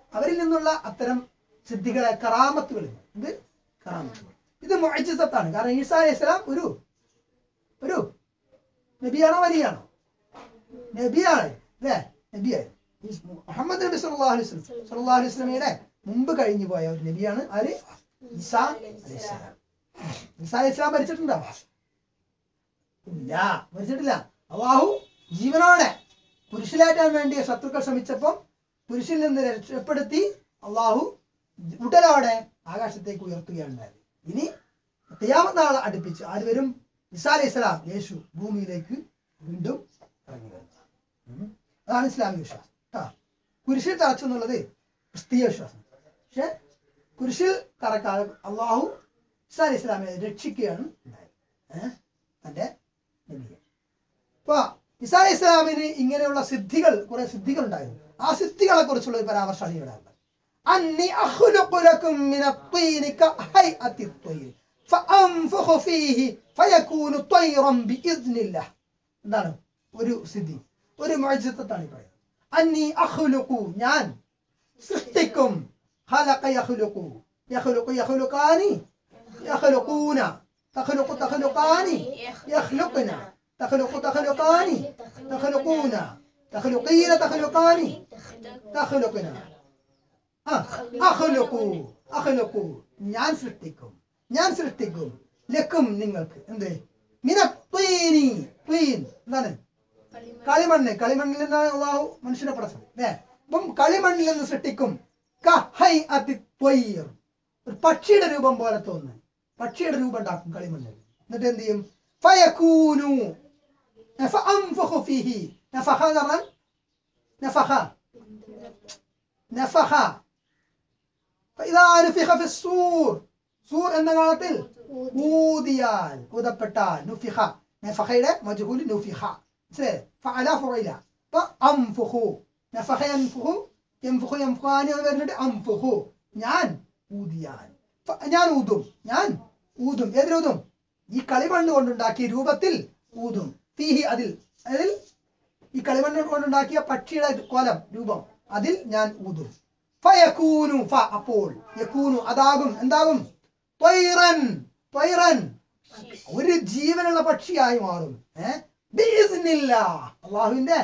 അവരിൽ നിന്നുള്ള അത്തരം സിദ്ധികളെ കറാമത്തുകൾ ഇത് കറാമത്തുകൾ ഇത് മുഅജിസത്താണ് കാരണം ഈസാ അലൈഹി സ്വലാം ഒരു ഒരു നബിയാണോ വലിയാണോ നബിയാണ് അല്ലേ നബിയായി മുഹമ്മദ് നബി സല്ലല്ലാഹു അലൈഹി വസല്ലം സല്ലല്ലാഹു അലൈഹി വസല്ലമയുടെ മുമ്പ് കഴിഞ്ഞു പോയ ഒരു നബിയാണ് ആര് ഈസാ അലൈഹി സ്വലാം ഈസാ അലൈഹി സ്വലാം മരിച്ചിട്ടുണ്ടോ ഇല്ല മരിച്ചിട്ടില്ല അള്ളാഹു ജീവനോടെ കുരിശിലേറ്റാൻ വേണ്ടി ശത്രുക്കൾ ശ്രമിച്ചപ്പം കുരിശിൽ നിന്ന് രക്ഷപ്പെടുത്തി അള്ളാഹു ഉടലോടെ ആകാശത്തേക്ക് ഉയർത്തുകയാണ് ഉണ്ടായത് ഇനി ഖിയാമത്ത് നാൾ അടുപ്പിച്ച് ആര് വരും ഇസാ അലൈഹി സ്വലാം യേശു ഭൂമിയിലേക്ക് വീണ്ടും ഇറങ്ങി വരുന്നതാണ് ഉം. അതാണ് ഇസ്ലാമിക വിശ്വാസം കേട്ടോ കുരിശിൽ തറച്ചു എന്നുള്ളത് ക്രിസ്തീയ വിശ്വാസം പക്ഷെ കുരിശിൽ തറക്കാതെ അള്ളാഹു ഇസാ അലൈഹി സ്വലാമിനെ രക്ഷിക്കുകയാണ് ഉണ്ടായത് ഏഹ് തന്റെ നബിയെ അപ്പൊ ഇസാ അലൈഹി ഇസ്ലാമിന് ഇങ്ങനെയുള്ള സിദ്ധികൾ കുറെ സിദ്ധികൾ ഉണ്ടായിരുന്നു ആ സിദ്ധികളെ കുറിച്ചുള്ള ഒരു പരാമർശമാണ് ഇവിടെ ഉള്ളത് അന്നി അഖ്ലുഖു ലക്കും മിന الطين كهيئة الطير فأنفخ فيه فيكون طيرا بإذن الله എന്താണ് ഒരു സിദ്ധി ഒരു മുഅ്ജിസത്താണ് ഈ പറയുന്നത് അന്നി അഖ്ലുഖു ഞാൻ സൃഷ്ടിക്കും ഖലഖ യഖ്ലുഖു യഖ്ലുഖു യഖ്ലുഖാനി യഖ്ലുഖൂന തഖ്ലുഖു തഖ്ലുഖാനി يخلقنا تخلق تخلقان تخلقون تخلقين تخلقان تخلقنا ആ, അഖ്ലുഖു അഖ്ലുഖു ഞാൻ സൃഷ്ടിക്കും ഞാൻ സൃഷ്ടിക്കും ലക്കും നിങ്ങൾക്ക് എന്ത് മിനത്വീനി ത്വീൻ എന്താണ് കളിമണ്ണ് കളിമണ്ണിൽ നിന്നാണ് അള്ളാഹു മനുഷ്യനെ പടച്ചത് അല്ലേ അപ്പം കളിമണ്ണിൽ നിന്ന് സൃഷ്ടിക്കും കഹൈ അതി ത്വയ്ർ. ഒരു പക്ഷിയുടെ രൂപം പോലെ തോന്നുന്നു പക്ഷിയുടെ രൂപം ഉണ്ടാക്കും കളിമണ്ണിൽ എന്നിട്ട് എന്ത് ചെയ്യും ഫയകൂനു ഫഅൻഫഖു ഫീഹി നഫഖ എന്ന് പറഞ്ഞാൽ നഫഖ നഫഖ فإذا نفخ في الصور സൂർ എന്ന കാലത്തിൽ ഊതിയാൽ ഊതപ്പെട്ടാൽ നുഫിഖ നഫഖയുടെ മജ്ഹൂൽ നുഫിഖ മനസ്സിലായോ ഫഅല ഫുഇല അപ്പൊ അംഫുഖു നഫഖ യൻഫുഖു യൻഫുഖു യൻഫുഖാനി എന്ന് വരുന്നുണ്ട് അംഫുഖു ഞാൻ ഊതിയാൽ ഫ- ഞാൻ ഊതും ഞാൻ ഊതും ഏതിലൂതും ഈ കളിമണ്ണ് കൊണ്ടുണ്ടാക്കിയ രൂപത്തിൽ ഊതും ഫീഹി അതിൽ അതിൽ ഈ കളിമണ്ണ് കൊണ്ടുണ്ടാക്കിയ പക്ഷിയുടെ കോലം രൂപം അതിൽ ഞാൻ ഊതും ഫയകൂനു ഫ അപ്പോൾ യകൂനു അതാകും എന്താകും ത്വയ്റൻ ത്വയ്റൻ ഒരു ജീവനുള്ള പക്ഷിയായി മാറും ഏഹ് അള്ളാഹുവിന്റെ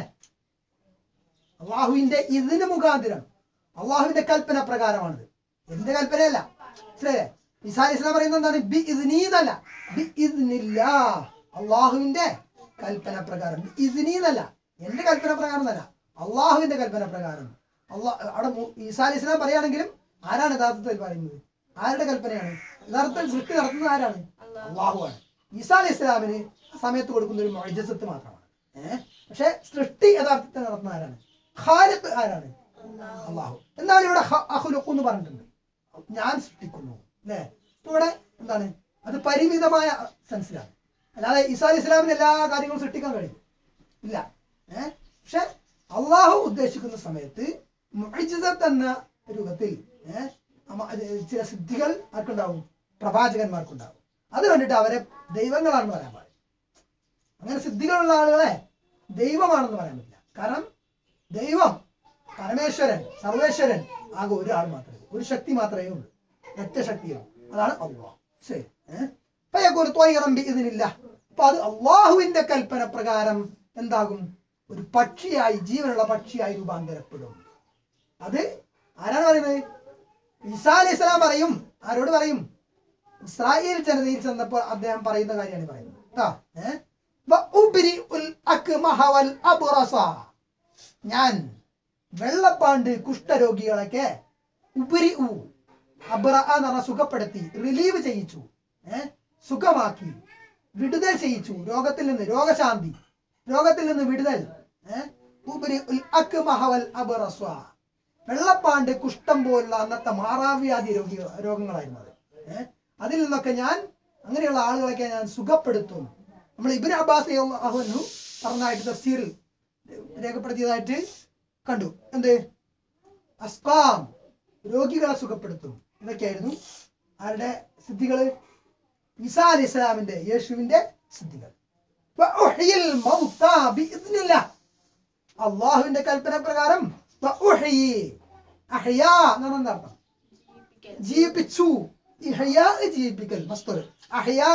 അള്ളാഹുവിന്റെ ഇതിന് മുഖാന്തരം അള്ളാഹുവിന്റെ കൽപ്പന പ്രകാരമാണിത് എന്റെ കൽപ്പനയല്ല മനസ്സിലായേ ഇസാ അലൈഹി ഇസ്ലാം പറയുന്നത് എന്താണ് ബി ഇദ്നീന്നല്ല ബി ഇദ്നില്ല അള്ളാഹുവിന്റെ കൽപ്പന പ്രകാരം ബി ഇദ്നീന്നല്ല എന്റെ കൽപ്പന പ്രകാരം എന്നല്ല അള്ളാഹുവിന്റെ കൽപ്പന പ്രകാരം അള്ളാഹ് അവിടെ മു- ഈസാ അലൈഹി ഇസ്ലാം പറയുകയാണെങ്കിലും ആരാണ് യഥാർത്ഥത്തിൽ പറയുന്നത് ആരുടെ കൽപ്പനയാണ് യഥാർത്ഥത്തിൽ സൃഷ്ടി നടത്തുന്നത് ആരാണ് അള്ളാഹുവാണ് ഈസാ അലൈഹി ഇസ്ലാമിന് ആ സമയത്ത് കൊടുക്കുന്ന ഒരു മൊഴിജത്ത് മാത്രമാണ് ഏഹ് പക്ഷെ സൃഷ്ടി യഥാർത്ഥത്തിൽ നടത്തുന്ന ആരാണ് ഖാലിഖ് ആരാണ് അള്ളാഹു എന്താണ് ഇവിടെ ഹ- അഖ്ലുഖു എന്ന് പറഞ്ഞിട്ടുണ്ട് ഞാൻ സൃഷ്ടിക്കുന്നു അല്ലേ ഇപ്പൊ ഇവിടെ എന്താണ് അത് പരിമിതമായ സെൻസിലാണ് അല്ലാതെ ഈസാ അലൈഹി ഇസ്ലാമിന് എല്ലാ കാര്യങ്ങളും സൃഷ്ടിക്കാൻ കഴിയും ഇല്ല ഏഹ് പക്ഷെ അള്ളാഹു ഉദ്ദേശിക്കുന്ന സമയത്ത് മുഅ്ജിസത്ത് എന്ന രൂപത്തിൽ ഏഹ് അമ- അത് ചില സിദ്ധികൾ ആർക്കുണ്ടാവും പ്രവാചകന്മാർക്കുണ്ടാവും അത് കണ്ടിട്ട് അവരെ ദൈവങ്ങളാണെന്ന് പറയാൻ പാടില്ല അങ്ങനെ സിദ്ധികളുള്ള ആളുകളെ ദൈവമാണെന്ന് പറയാൻ പറ്റില്ല കാരണം ദൈവം പരമേശ്വരൻ സർവേശ്വരൻ ആകെ ഒരാൾ മാത്രമേ ഉള്ളൂ. ഒരു ശക്തി മാത്രമേ ഉള്ളൂ ഒറ്റ ശക്തിയാണ് അതാണ് അള്ളാഹ് ശരി ഏഹ് പയ്യക്കൂർ ത്വയ്റമ്പി ഇതിനില്ല അപ്പൊ അത് അള്ളാഹുവിന്റെ കൽപ്പന പ്രകാരം എന്താകും ഒരു പക്ഷിയായി ജീവനുള്ള പക്ഷിയായി രൂപാന്തരപ്പെടും അത് ആരാണ് പറയുന്നത് ഈസാ അലൈഹി സ്വലാം പറയും ആരോട് പറയും ഇസ്രായേൽ ജനതയിൽ ചെന്നപ്പോൾ അദ്ദേഹം പറയുന്ന കാര്യമാണ് ഈ പറയുന്നത് കേട്ടോ ഏഹ് വഉബ്രിഉൽ അക്മഹ വൽ അബ്റസ. ഞാൻ വെള്ളപ്പാണ്ട് കുഷ്ഠരോഗികളൊക്കെ ഉപരി ഉ അബ്ര എന്ന് പറഞ്ഞാൽ സുഖപ്പെടുത്തി റിലീവ് ചെയ്യിച്ചു ഏഹ് സുഖമാക്കി വിടുതൽ ചെയ്യിച്ചു രോഗത്തിൽ നിന്ന് രോഗശാന്തി രോഗത്തിൽ നിന്ന് വിടുതൽ ഏഹ് ഉപരി ഉൽ അക്മഹ വൽ അബ്റസ. വെള്ളപ്പാണ്ട് കുഷ്ഠം പോലുള്ള അന്നത്തെ മാറാവ്യാധി രോഗി രോഗങ്ങളായിരുന്നു അത് ഏഹ് അതിൽ നിന്നൊക്കെ ഞാൻ അങ്ങനെയുള്ള ആളുകളൊക്കെ ഞാൻ സുഖപ്പെടുത്തും നമ്മൾ ഇബിൻ അബ്ബാസ് അഹുനു പറഞ്ഞതായിട്ട് തഫ്സീറിൽ രേഖപ്പെടുത്തിയതായിട്ട് കണ്ടു എന്ത് അസ്കാം രോഗികളെ സുഖപ്പെടുത്തും ഇതൊക്കെയായിരുന്നു ആരുടെ സിദ്ധികള് ഈസാ അലി ഇസ്ലാമിന്റെ യേശുവിന്റെ സിദ്ധികൾ വഉഹ്യിൽ മൗതാ ബിഇദ്നില്ലാഹ്. അള്ളാഹുവിന്റെ കൽപ്പന പ്രകാരം വഉഹ്യി. അഹ്യാ എന്ന് പറഞ്ഞാൽ എന്താ അർത്ഥം ജീവിപ്പിച്ചു ഇഹ്യാ ജീവിപ്പിക്കൽ മസ്തുർ അഹ്യാ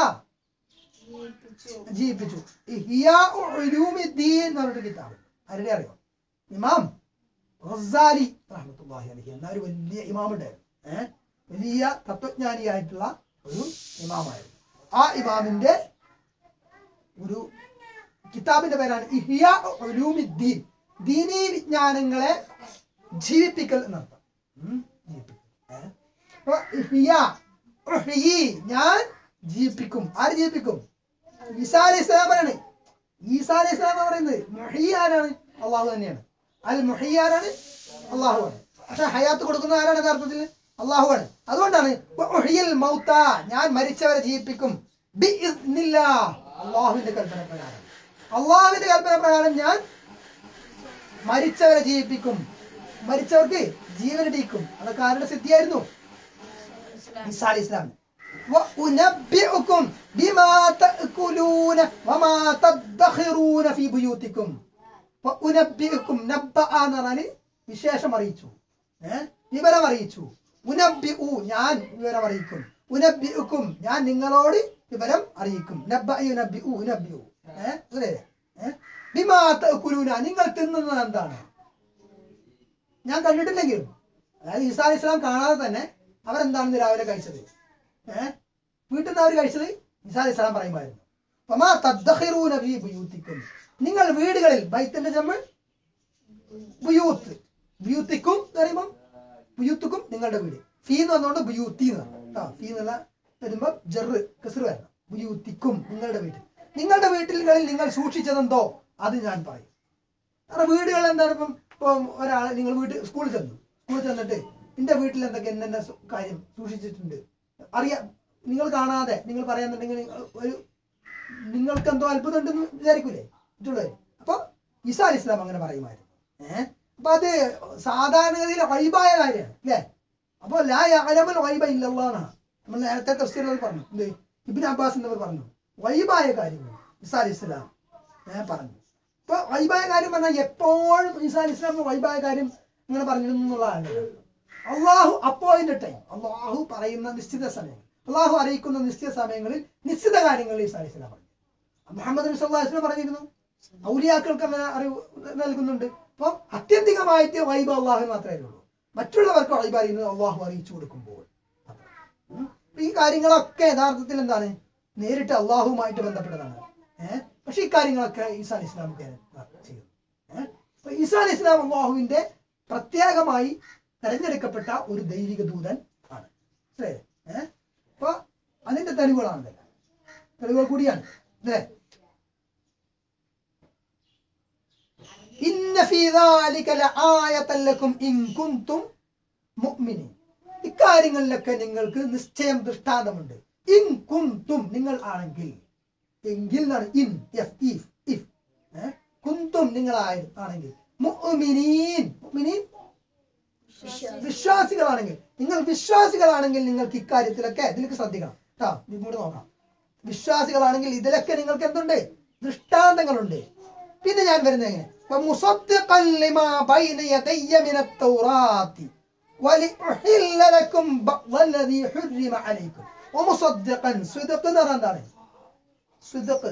ജീവിപ്പിച്ചു ഇഹ്യാ ഉലൂമിദ്ദീൻ എന്ന് പറഞ്ഞൊരു കിതാബ് ആരുടെ അറിയോ ഇമാം റസാലി റഹ്മത്തുള്ളാഹി അലൈഹി എന്ന ഒരു വലിയ ഇമാം ഉണ്ടായിരുന്നു ഏഹ് വലിയ തത്വജ്ഞാനിയായിട്ടുള്ള ഒരു ഇമാമായിരുന്നു ആ ഇമാമിന്റെ ഒരു കിതാബിന്റെ പേരാണ് ഇഹ്യാ ഉലൂമിദ്ദീൻ ദീനീ വിജ്ഞാനങ്ങളെ ജീവിപ്പിക്കൽ എന്നർത്ഥം ഉം, ജീവിപ്പിക്കൽ ഏ? അപ്പൊ ഇഹ്യാ, ഉഹ്യി, ഞാൻ ജീവിപ്പിക്കും ആര് ജീവിപ്പിക്കും ഈസാ അലൈഹി സ്വലാം പറയാണ് ഈസാ അലൈഹി സ്വലാം എന്ന് പറയുന്നത് മുഹി ആരാണ് അള്ളാഹു തന്നെയാണ് അൽ മുഹി ആരാണ് അള്ളാഹു ആണ് പക്ഷെ ഹയാത്ത് കൊടുക്കുന്ന ആരാണ് യഥാർത്ഥത്തിൽ അള്ളാഹു ആണ് അതുകൊണ്ടാണ് ഉഹ്യിൽ മൗത്ത ഞാൻ മരിച്ചവരെ ജീവിപ്പിക്കും ബിഇദ്നില്ലാ. അള്ളാഹുവിന്റെ കൽപ്പന പ്രകാരം അള്ളാഹുവിന്റെ കൽപ്പന പ്രകാരം ഞാൻ മരിച്ചവരെ ജീവിപ്പിക്കും മരിച്ചവർക്ക് ജീവനടിക്കും അതൊക്കെ ആരുടെ സിദ്ധിയായിരുന്നു ഈസാ അലൈഹി ഇസ്ലാം وأنبئكم بما تأكلون وما تدخرون في بيوتكم وأنبئكم نبأ എന്ന് പറഞ്ഞാല് വിശേഷം അറിയിച്ചു ഏഹ് വിവരം അറിയിച്ചു ഉനബിഉ ഞാൻ വിവരം അറിയിക്കും ഉനബിഉക്കും ഞാൻ നിങ്ങളോട് വിവരം അറിയിക്കും നബ്ബ യുനബിഉ ഉനബിഉ ഏഹ് മനസ്സിലായില്ലേ ഏഹ് ബിമാ തഅകുലൂന നിങ്ങൾ തിന്നുന്നത് എന്താണ് ഞാൻ കണ്ടിട്ടില്ലെങ്കിലും അതായത് ഈസാ അലൈഹി ഇസ്ലാം കാണാതെ തന്നെ അവരെന്താണെന്ന് രാവിലെ കഴിച്ചത് ഏഹ് വീട്ടിൽ നിന്ന് അവർ കഴിച്ചത് ഈസാ അലൈഹി ഇസ്ലാം പറയുമായിരുന്നു വമാ തദ്ദഖിറൂന ഫീ ബുയൂത്തിക്കും നിങ്ങൾ വീടുകളിൽ ബൈത്തിന്റെ ജമ്മ ബുയൂത്ത് ബുയൂത്തിക്കും എന്ന് പറയുമ്പോൾ ബുയൂത്തിക്കും നിങ്ങളുടെ വീട് ഫീ എന്ന് പറഞ്ഞുകൊണ്ട് ബുയൂത്തി എന്ന് പറഞ്ഞു കേട്ടോ ഫീ എന്നുള്ള വരുമ്പോ ജെറ് കസർ വരണം ബുയൂത്തിക്കും നിങ്ങളുടെ വീട്ടിൽ നിങ്ങളുടെ വീട്ടിലുകളിൽ നിങ്ങൾ സൂക്ഷിച്ചതെന്തോ അത് ഞാൻ പറയും കാരണം വീടുകളിൽ എന്താണ് ഇപ്പം ഇപ്പം ഒരാൾ നിങ്ങൾ വീട്ടിൽ സ്കൂളിൽ ചെന്നു സ്കൂളിൽ ചെന്നിട്ട് എന്റെ വീട്ടിൽ എന്തൊക്കെ എന്നെ കാര്യം സൂക്ഷിച്ചിട്ടുണ്ട് അറിയാം നിങ്ങൾ കാണാതെ നിങ്ങൾ പറയാന്നുണ്ടെങ്കിൽ നിങ്ങൾ ഒരു നിങ്ങൾക്ക് എന്തോ അത്ഭുതം ഉണ്ടെന്ന് വിചാരിക്കൂലേ മറ്റുള്ളവര് അപ്പൊ ഈസാ അലി ഇസ്ലാം അങ്ങനെ പറയുമായിരുന്നു ഏഹ് അപ്പൊ അത് സാധാരണഗതിയിൽ വൈബായ കാര്യമാണ് അല്ലേ അപ്പൊ ലാ യഅലമുൽ വൈബ ഇല്ലല്ലാഹ് നമ്മൾ നേരത്തെ തഫ്സീറിൽ പറഞ്ഞു എന്ത് ഇബ്നു അബ്ബാസ് എന്നവർ പറഞ്ഞു വൈബായ കാര്യങ്ങൾ ഈസാ അലി ഇസ്ലാം ഏഹ് പറഞ്ഞു ഇപ്പൊ വൈബായ കാര്യം പറഞ്ഞാൽ എപ്പോഴും ഈസാ അലി ഇസ്ലാം വൈബായ കാര്യം അങ്ങനെ പറഞ്ഞിരുന്നു എന്നുള്ളതാണ് അള്ളാഹു അപ്പോയിന്റ് ടൈം അള്ളാഹു പറയുന്ന നിശ്ചിത സമയം അള്ളാഹു അറിയിക്കുന്ന നിശ്ചിത സമയങ്ങളിൽ നിശ്ചിത കാര്യങ്ങളിൽ ഈസാ അലി ഇസ്ലാം പറഞ്ഞു മുഹമ്മദ് നബി സല്ലല്ലാഹു അലൈഹി വസല്ലം പറഞ്ഞിരുന്നു ഔലിയാക്കൾക്ക് അങ്ങനെ അറിവ് നൽകുന്നുണ്ട് അപ്പൊ അത്യന്തികമായിട്ട് വൈബ് അള്ളാഹു മാത്രമേ ഉള്ളൂ മറ്റുള്ളവർക്ക് വൈബ് അറിയുന്നത് അള്ളാഹു അറിയിച്ചു കൊടുക്കുമ്പോൾ അത്ര. ഉം. അപ്പൊ ഈ കാര്യങ്ങളൊക്കെ യഥാർത്ഥത്തിൽ എന്താണ് നേരിട്ട് അള്ളാഹുമായിട്ട് ബന്ധപ്പെട്ടതാണ് ഏഹ് പക്ഷെ ഈ കാര്യങ്ങളൊക്കെ ഈസാ അലി ഇസ്ലാം ചെയ്യുന്നു ഏഹ് അപ്പൊ ഈസാ അലി ഇസ്ലാം അള്ളാഹുവിന്റെ പ്രത്യേകമായി തെരഞ്ഞെടുക്കപ്പെട്ട ഒരു ദൈവിക ദൂതൻ ആണ് മനസ്സിലായില്ലേ ഏഹ് അപ്പൊ അതിന്റെ തെളിവുകളാണ് ഇതെല്ലാം. തെളിവുകൾ കൂടിയാണ് അല്ലേ ഇന്ന ഫീ ذلك ലആയത ലക്കും ഇൻ കുൻതും മുഅ്മിനീൻ ഇക്കാര്യങ്ങളിലൊക്കെ നിങ്ങൾക്ക് നിശ്ചയം ദൃഷ്ടാന്തമുണ്ട് ഇൻ കുന്തും നിങ്ങൾ ആണെങ്കിൽ എങ്കിൽ എന്നാണ് ഇൻ എഫ് ഇഫ് ഇഫ് ഏ? കുന്തും നിങ്ങൾ ആയി- ആണെങ്കിൽ മുഅ്മിനീൻ മുഅ്മിനീൻ വിശ്വാസികളാണെങ്കിൽ നിങ്ങൾ വിശ്വാസികളാണെങ്കിൽ നിങ്ങൾക്ക് ഇക്കാര്യത്തിലൊക്കെ ഇതിലേക്ക് ശ്രദ്ധിക്കണം കേട്ടോ ഇങ്ങോട്ട് നോക്കാം വിശ്വാസികളാണെങ്കിൽ ഇതിലൊക്കെ നിങ്ങൾക്ക് എന്തുണ്ട് ദൃഷ്ടാന്തങ്ങളുണ്ട് പിന്നെ ഞാൻ വരുന്നത് എങ്ങനെ ومصدقا لما بين يدي من التوراة ولأحل لكم بعض الذي حرم عليكم ومصدقا صدق എന്ന് പറഞ്ഞാൽ എന്താണ് صدق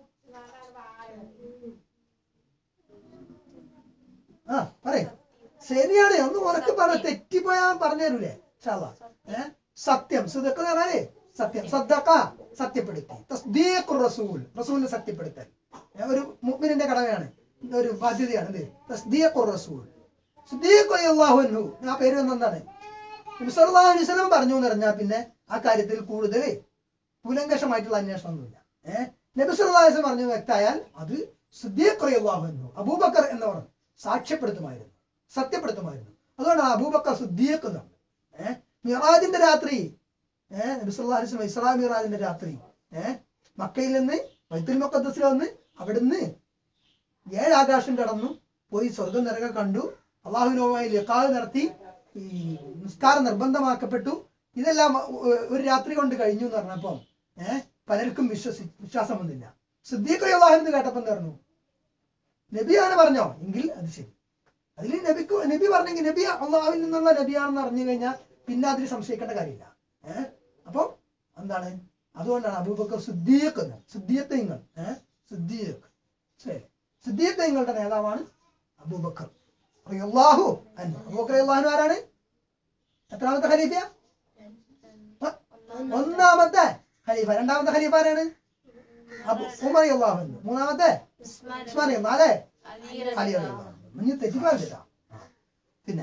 ആ പറയും ശരിയാണ് ഒന്ന് ഉറക്കെ പറ തെറ്റിപ്പോയാ പറഞ്ഞു തരൂലേ ഷാള ഏ സത്യം സുദക്ക് എന്ന് പറഞ്ഞാലേ സത്യം സദ്ദക്ക സത്യപ്പെടുത്തി തസ്ദീഖ് റസൂൽ റസൂലിനെ സത്യപ്പെടുത്തൽ ഏ, ഒരു മുഅ്മിനിന്റെ കടമയാണ് ഒരു ബാധ്യതയാണ് ഇത് തസ്ദീഖ് റസൂൽ സിദ്ദീഖ് റളിയല്ലാഹു അൻഹു ആ പേര് വന്നെന്താണ് നബി സല്ലല്ലാഹു അലൈഹി വസല്ലം പറഞ്ഞു എന്ന് പറഞ്ഞാൽ പിന്നെ ആ കാര്യത്തിൽ കൂടുതൽ കൂലങ്കഷമായിട്ടുള്ള അന്വേഷണം ഒന്നുമില്ല ഏഹ് നബി സല്ലല്ലാഹു അലൈഹി വസല്ലം പറഞ്ഞു വ്യക്തമായാൽ അത് സിദ്ദീഖ് റളിയല്ലാഹു അൻഹു അബൂബക്കർ എന്നവർ സാക്ഷ്യപ്പെടുത്തുമായിരുന്നു സത്യപ്പെടുത്തുമായിരുന്നു അതുകൊണ്ടാണ് അബൂബക്കർ സിദ്ദീഖ് എന്ന് പറഞ്ഞത് ഏഹ് മിറാജിന്റെ രാത്രി ഏഹ് നബി സല്ലല്ലാഹു അലൈഹി വസല്ലം ഇസ്രാ മിറാജിന്റെ രാത്രി ഏഹ് മക്കയിൽ നിന്ന് ബൈത്തുൽ മുഖദ്ദസിൽ വന്ന് അവിടുന്ന് ഏഴ് ആകാശം കടന്നു പോയി സ്വർഗം നരകം കണ്ടു അള്ളാഹുവിനുമായി ലിഖാവ് നടത്തി ഈ നിസ്കാരം നിർബന്ധമാക്കപ്പെട്ടു ഇതെല്ലാം ഒ- ഒരു രാത്രി കൊണ്ട് കഴിഞ്ഞു എന്ന് പറഞ്ഞപ്പം ഏഹ് പലർക്കും വിശ്വസി വിശ്വാസം വന്നില്ല സിദ്ദീഖ് അള്ളാഹു എന്ന് കേട്ടപ്പം എന്താ പറഞ്ഞു നബിയാണ് പറഞ്ഞോ എങ്കിൽ അത് ശരി അതിൽ നബിക്ക് നബി പറഞ്ഞെങ്കിൽ നബി അള്ളാഹുവിൽ നിന്നുള്ള നബിയാണെന്ന് അറിഞ്ഞു കഴിഞ്ഞാൽ പിന്നെ അതിൽ സംശയിക്കേണ്ട കാര്യമില്ല ഏഹ് അപ്പൊ എന്താണ് അതുകൊണ്ടാണ് അബൂബക്കർ സിദ്ദീഖ് എന്ന് സിദ്ദീഖ്യങ്ങൾ ഏഹ് സിദ്ദീഖ് ശരി സിദ്ദീഖ്യങ്ങളുടെ നേതാവാണ് അബൂബക്കർ റളിയല്ലാഹു അൻഹു അബൂബക്കർ റളിയല്ലാഹു ആരാണ് എത്രാമത്തെ ഖലീഫ ഒന്നാമത്തെ ഖലീഫ രണ്ടാമത്തെ ഖലീഫ ആരാണ് അബു ഉമർ റളിയല്ലാഹു അൻഹു മൂന്നാമത്തെ ഉസ്മാൻ ഉസ്മാൻ റളിയല്ലാഹു അല്ലേ അലി അലി റളിയല്ലാഹു റളിയല്ലാഹു അൻഹു. ഇനി തെറ്റിപ്പാടില്ല പിന്നെ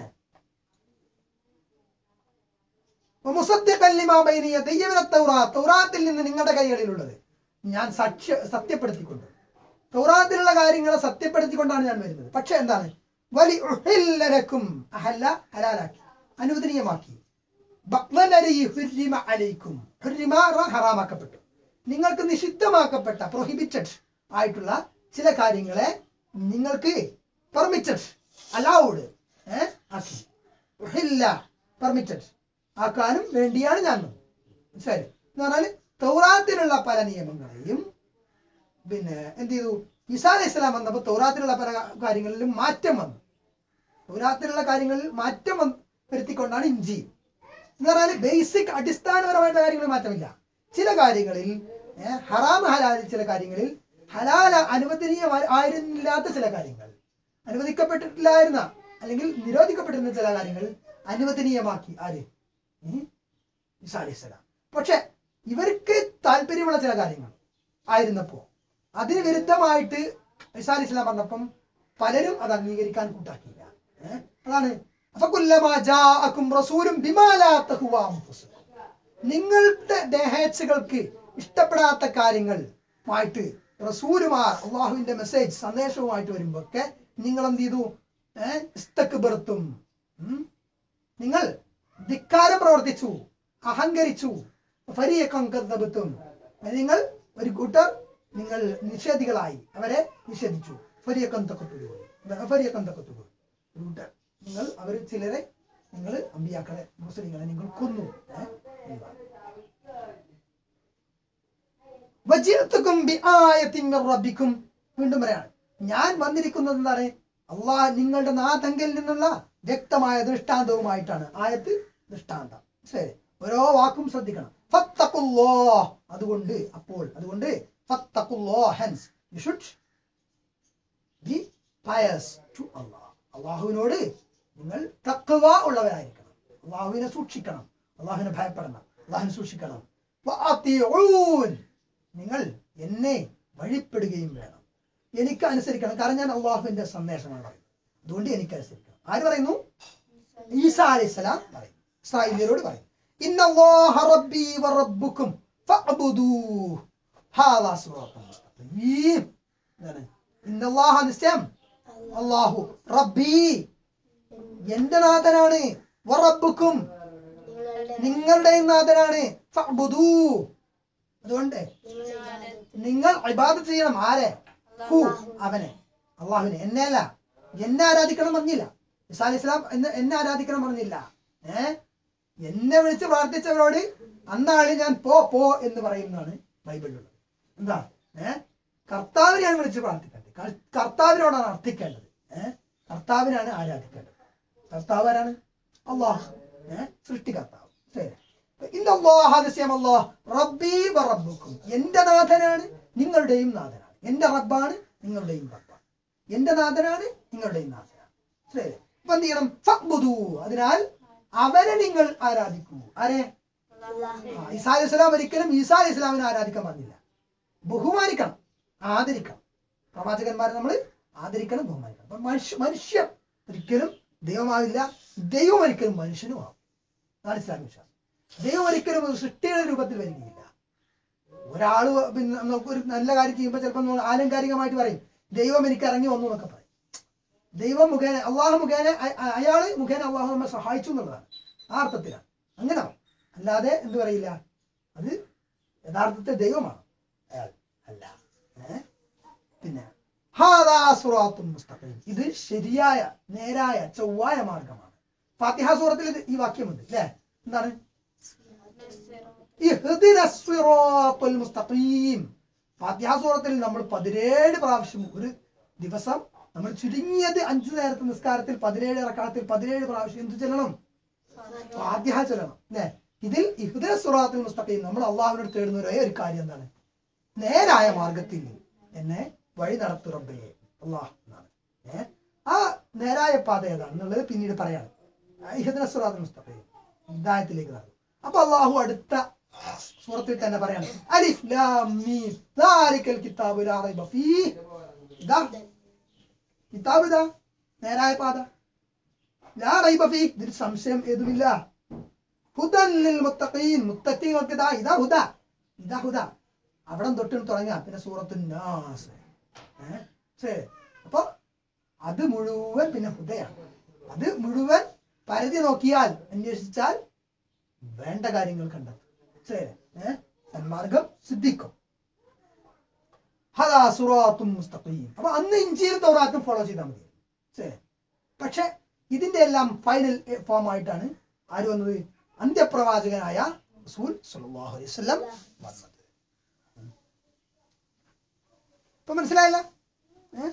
ومصدقا لما بين يدي من التوراة തൗറാത്തിൽ നിന്ന് നിങ്ങളുടെ കൈകളിലുള്ളത് ഞാൻ സാക്ഷ്യ സത്യപ്പെടുത്തിക്കൊണ്ട് തൗറാത്തിലുള്ള കാര്യങ്ങളെ സത്യപ്പെടുത്തിക്കൊണ്ടാണ് ഞാൻ വരുന്നത് പക്ഷെ എന്താണ് വലി ഉഹില്ലലക്കും അഹല്ല ഹലാലാക്കി അനുവദനീയമാക്കി ബഖ്ലലരി ഹുർരിമ അലൈക്കും ഹുർരിമ റ- ഹറാമാക്കപ്പെട്ടു നിങ്ങൾക്ക് നിഷിദ്ധമാക്കപ്പെട്ട പ്രൊഹിബിറ്റഡ് ആയിട്ടുള്ള ചില കാര്യങ്ങളെ നിങ്ങൾക്ക് പെർമിറ്റഡ് അലൗഡ് ആക്കി ഉഹില്ല പെർമിറ്റഡ് ആക്കാനും വേണ്ടിയാണ് ഞാൻ വന്നത് മനസ്സിലായില്ലേ എന്ന് പറഞ്ഞാൽ തൗറാത്തിലുള്ള പല നിയമങ്ങളെയും പിന്നെ എന്ത് ചെയ്തു ഈസാ അലൈഹി ഇസ്ലാം വന്നപ്പോൾ തൗറാത്തിലുള്ള പല കാര്യങ്ങളിലും മാറ്റം വന്നു തൗറാത്തിലുള്ള കാര്യങ്ങളിൽ മാറ്റം വന്ന് വരുത്തിക്കൊണ്ടാണ് ഇഞ്ചി എന്ന് പറഞ്ഞാൽ ബേസിക് അടിസ്ഥാനപരമായിട്ടുള്ള കാര്യങ്ങളിൽ മാറ്റമില്ല ചില കാര്യങ്ങളിൽ ഏഹ്, ഹറാം ഹലാൽ ചില കാര്യങ്ങളിൽ ഹലാല അനുവദനീയ ആയിരുന്നില്ലാത്ത ചില കാര്യങ്ങൾ അനുവദിക്കപ്പെട്ടിട്ടില്ലായിരുന്ന അല്ലെങ്കിൽ നിരോധിക്കപ്പെട്ടിരുന്ന ചില കാര്യങ്ങൾ അനുവദനീയമാക്കി ആര് ഉം? ഈസാ അലൈഹി സ്വലാം പക്ഷെ ഇവർക്ക് താല്പര്യമുള്ള ചില കാര്യങ്ങൾ ആയിരുന്നപ്പോ അതിന് വിരുദ്ധമായിട്ട് ഈസാ അലൈഹി സ്വലാം പറഞ്ഞപ്പം പലരും അത് അംഗീകരിക്കാൻ കൂട്ടാക്കിയില്ല ഏഹ്? അതാണ് അഫകുല്ലമാ ജാഅക്കും റസൂലും ബിമാ ലാ തഹ്വാ അൻഫുസുക്കും. നിങ്ങളുടെ ദേഹേച്ഛകൾക്ക് ഇഷ്ടപ്പെടാത്ത കാര്യങ്ങളുമായിട്ട് റസൂലുമാർ അള്ളാഹുവിന്റെ മെസ്സേജ് സന്ദേശവുമായിട്ട് വരുമ്പോഴൊക്കെ നിങ്ങൾ എന്ത് ചെയ്തു ഏഹ് ഇസ്തക്ബർത്തും ഉം? നിങ്ങൾ ധിക്കാരം പ്രവർത്തിച്ചു അഹങ്കരിച്ചു ഫരിയക്കം കർത്തബത്തും നിങ്ങൾ ഒരു കൂട്ടർ നിങ്ങൾ നിഷേധികളായി അവരെ നിഷേധിച്ചു ഫരിയക്കം തക്കത്തുള്ളൂ ഫരിയക്കം തക്കത്തുള്ളൂ ഒരു കൂട്ടർ നിങ്ങൾ അവർ ചിലരെ നിങ്ങൾ അമ്പിയാക്കളെ മുസ്ലിങ്ങളെ നിങ്ങൾ കൊന്നു ഏഹ്? എന്നതാണ്. വജിഅ്തുക്കും ബിആയത്തിൻ മിർ റബ്ബിക്കും വീണ്ടും പറയാണ് ഞാൻ വന്നിരിക്കുന്നത് എന്താണ് അള്ളാഹ് നിങ്ങളുടെ നാഥങ്കിൽ നിന്നുള്ള വ്യക്തമായ ദൃഷ്ടാന്തവുമായിട്ടാണ് ആയത്ത് ദൃഷ്ടാന്തം ശരി ഓരോ വാക്കും ശ്രദ്ധിക്കണം ഫത്തഖുല്ലോ അതുകൊണ്ട് അപ്പോൾ അതുകൊണ്ട് ഫത്തഖുല്ലോ hence you should be pious to Allah അള്ളാഹുവിനോട് നിങ്ങൾ തക്വ ഉള്ളവരായിരിക്കണം അള്ളാഹുവിനെ സൂക്ഷിക്കണം അള്ളാഹുവിനെ ഭയപ്പെടണം അള്ളാഹുവിനെ സൂക്ഷിക്കണം വഅത്തിഊൻ. നിങ്ങൾ എന്നെ വഴിപ്പെടുകയും വേണം എനിക്ക് അനുസരിക്കണം കാരണം ഞാൻ അള്ളാഹുവിന്റെ സന്ദേശമാണ് പറയുന്നത് അതുകൊണ്ട് എനിക്ക് അനുസരിക്കണം ആര് പറയുന്നു ഈസാ അലൈഹിസ്സലാം പറയും ഇസ്രായേലിയരോട് പറയും ഇന്നല്ലാഹ റബ്ബി വറബ്ബുക്കും ഫഅബ്ദൂഹ് ഹാദാ സിറാത്തുൽ മുസ്തഖീം എന്താണ് ഇന്നല്ലാഹ നിശ്ചയം അല്ലാഹു റബ്ബി എന്റെ നാഥനാണ് വറബ്ബുക്കും നിങ്ങളുടെ നിങ്ങളുടെയും നാഥനാണ് ഫഅബ്ദൂ അതുകൊണ്ട് നിങ്ങളുടെ നിങ്ങൾ ഇബാദത്ത് ചെയ്യണം ആരെ ഹു അവനെ അള്ളാഹുവിനെ എന്നെ അല്ല എന്നെ ആരാധിക്കണം പറഞ്ഞില്ല ഇസാ അലൈഹി ഇസ്ലാം എന്നെ എന്നെ ആരാധിക്കണം പറഞ്ഞില്ല ഏ എന്നെ വിളിച്ച് പ്രാർത്ഥിച്ചവരോട് അന്നാള് ഞാൻ പോ പോ എന്ന് പറയുന്നതാണ് ബൈബിളിലുള്ളത് എന്താ ഏ കർത്താവിനെയാണ് വിളിച്ച് പ്രാർത്ഥിക്കേണ്ടത് കർ- കർത്താവിനോടാണ് അർത്ഥിക്കേണ്ടത് ഏ കർത്താവിനാണ് ആരാധിക്കേണ്ടത് കർത്താവ് ആരാണ് അള്ളാഹ് ഏ സൃഷ്ടികർത്താവ് ശരി ഇന്നല്ലാഹ നിശ്ചയം അല്ലാഹ് റബ്ബി വറബ്ബുക്കും എന്റെ നാഥനാണ് നിങ്ങളുടെയും നാഥനാണ് എന്റെ റബ്ബാണ് നിങ്ങളുടെയും റബ്ബാണ് എന്റെ നാഥനാണ് നിങ്ങളുടെയും നാഥനാണ് ശരി അപ്പൊ എന്ത് ചെയ്യണം ഫഅ്ബുദൂ അതിനാൽ അവനെ നിങ്ങൾ ആരാധിക്കൂ ആരെ ആ, ഈസാ അലൈഹി സ്വലാം ഒരിക്കലും ഈസാ അലൈഹി സ്വലാമിനെ ആരാധിക്കാൻ പറഞ്ഞില്ല ബഹുമാനിക്കണം ആദരിക്കണം പ്രവാചകന്മാരെ നമ്മൾ ആദരിക്കണം ബഹുമാനിക്കണം അപ്പൊ മനുഷ്യ മനുഷ്യർ ഒരിക്കലും ദൈവമാവില്ല ദൈവം ഒരിക്കലും മനുഷ്യനും ആവും അതാണ് ഇസ്ലാമിക വിശ്വാസം ദൈവം ഒരിക്കലും ഒരു സൃഷ്ടിയുടെ രൂപത്തിൽ വരികയില്ല ഒരാള് പിന്നെ നമുക്ക് ഒരു നല്ല കാര്യം ചെയ്യുമ്പോൾ ചിലപ്പോൾ നമ്മൾ ആലങ്കാരികമായിട്ട് പറയും ദൈവം എനിക്ക് ഇറങ്ങി വന്നു എന്നൊക്കെ പറയും ദൈവം മുഖേന അള്ളാഹു മുഖേന അ- അ- അയാള് മുഖേന അള്ളാഹു നമ്മെ സഹായിച്ചു എന്നുള്ളതാണ് ആ അർത്ഥത്തിലാണ് അങ്ങനെ പറയും അല്ലാതെ എന്ത് പറയില്ല അത് യഥാർത്ഥത്തിൽ ദൈവമാണ് അയാൾ അല്ല ഏ? പിന്നെ ഹാദാ സിറാത്തുൻ മുസ്തഖീം. ഇത് ശരിയായ നേരായ ചൊവ്വായ മാർഗമാണ് ഫാത്തിഹ സൂറത്തിൽ ഇത് ഈ വാക്യമുണ്ട് അല്ലേ എന്താണ് ഇഹ്ദിന സിറാത്തുൽ മുസ്തഖീം ഫാത്തിഹ സൂറത്തിൽ നമ്മൾ പതിനേഴ് പ്രാവശ്യം ഒരു ദിവസം നമ്മൾ ചുരുങ്ങിയത് അഞ്ചു നേരത്തെ നിസ്കാരത്തിൽ പതിനേഴ് റക്കാത്തിൽ പതിനേഴ് പ്രാവശ്യം എന്ത് ചെല്ലണം ഫാത്തിഹ ചൊല്ലണം അല്ലേ ഇതിൽ ഇഹുദ സുറാത്തിൽ മുസ്തഖീം നമ്മൾ അള്ളാഹുവിനോട് തേടുന്ന ഒരേ ഒരു കാര്യം എന്താണ് നേരായ മാർഗത്തിൽ എന്നെ വഴി നടത്തു റബ്ബയെ അള്ളാഹ് എന്നാണ് ഏ ആ നേരായ പാത ഏതാണ് എന്നുള്ളത് പിന്നീട് പറയാണ് ഇഹുദ സുറാത്തിൽ മുസ്തഖീം ഹിദായത്തിലേക്ക് നടക്കും അപ്പൊ അള്ളാഹു അടുത്ത സൂറത്തിൽ തന്നെ പറയാണ് അലിഫ് ലാം മീം ദാലിക്കൽ കിതാബു ലാ റൈബ ഫീഹ് ഇതാ കിതാബ് ഇതാ നേരായ പാത ലാ റൈബ ഫീഹ് ഇതിൽ സംശയം ഏതുമില്ല ഹുദൻ ലിൽ മുത്തഖീൻ മുത്തഖീങ്ങൾക്ക് ഇതാ ഇതാ ഹുദ ഇതാ ഹുദ അവിടെ തൊട്ട് തുടങ്ങാം പിന്നെ സൂറത്തു നാസ് ഏഹ് ശരി അപ്പൊ അത് മുഴുവൻ പിന്നെ ഹുദയാണ് അത് മുഴുവൻ പരിധി നോക്കിയാൽ അന്വേഷിച്ചാൽ വേണ്ട കാര്യങ്ങൾ കണ്ടെത്തും ശരി ഏഹ് സന്മാർഗം സിദ്ധിക്കും ഹദാ സുറാത്തും മുസ്തഖീം അപ്പൊ അന്ന് ഇഞ്ചിയിൽ തൗറാത്തും ഫോളോ ചെയ്താൽ മതി ശരി പക്ഷെ ഇതിന്റെ എല്ലാം ഫൈനൽ ഫോം ആയിട്ടാണ് ആര് വന്നത് അന്ത്യപ്രവാചകനായ റസൂൽ സല്ലല്ലാഹു അലൈഹി വസല്ലം വന്നത് ഇപ്പൊ മനസ്സിലായില്ല ഏ?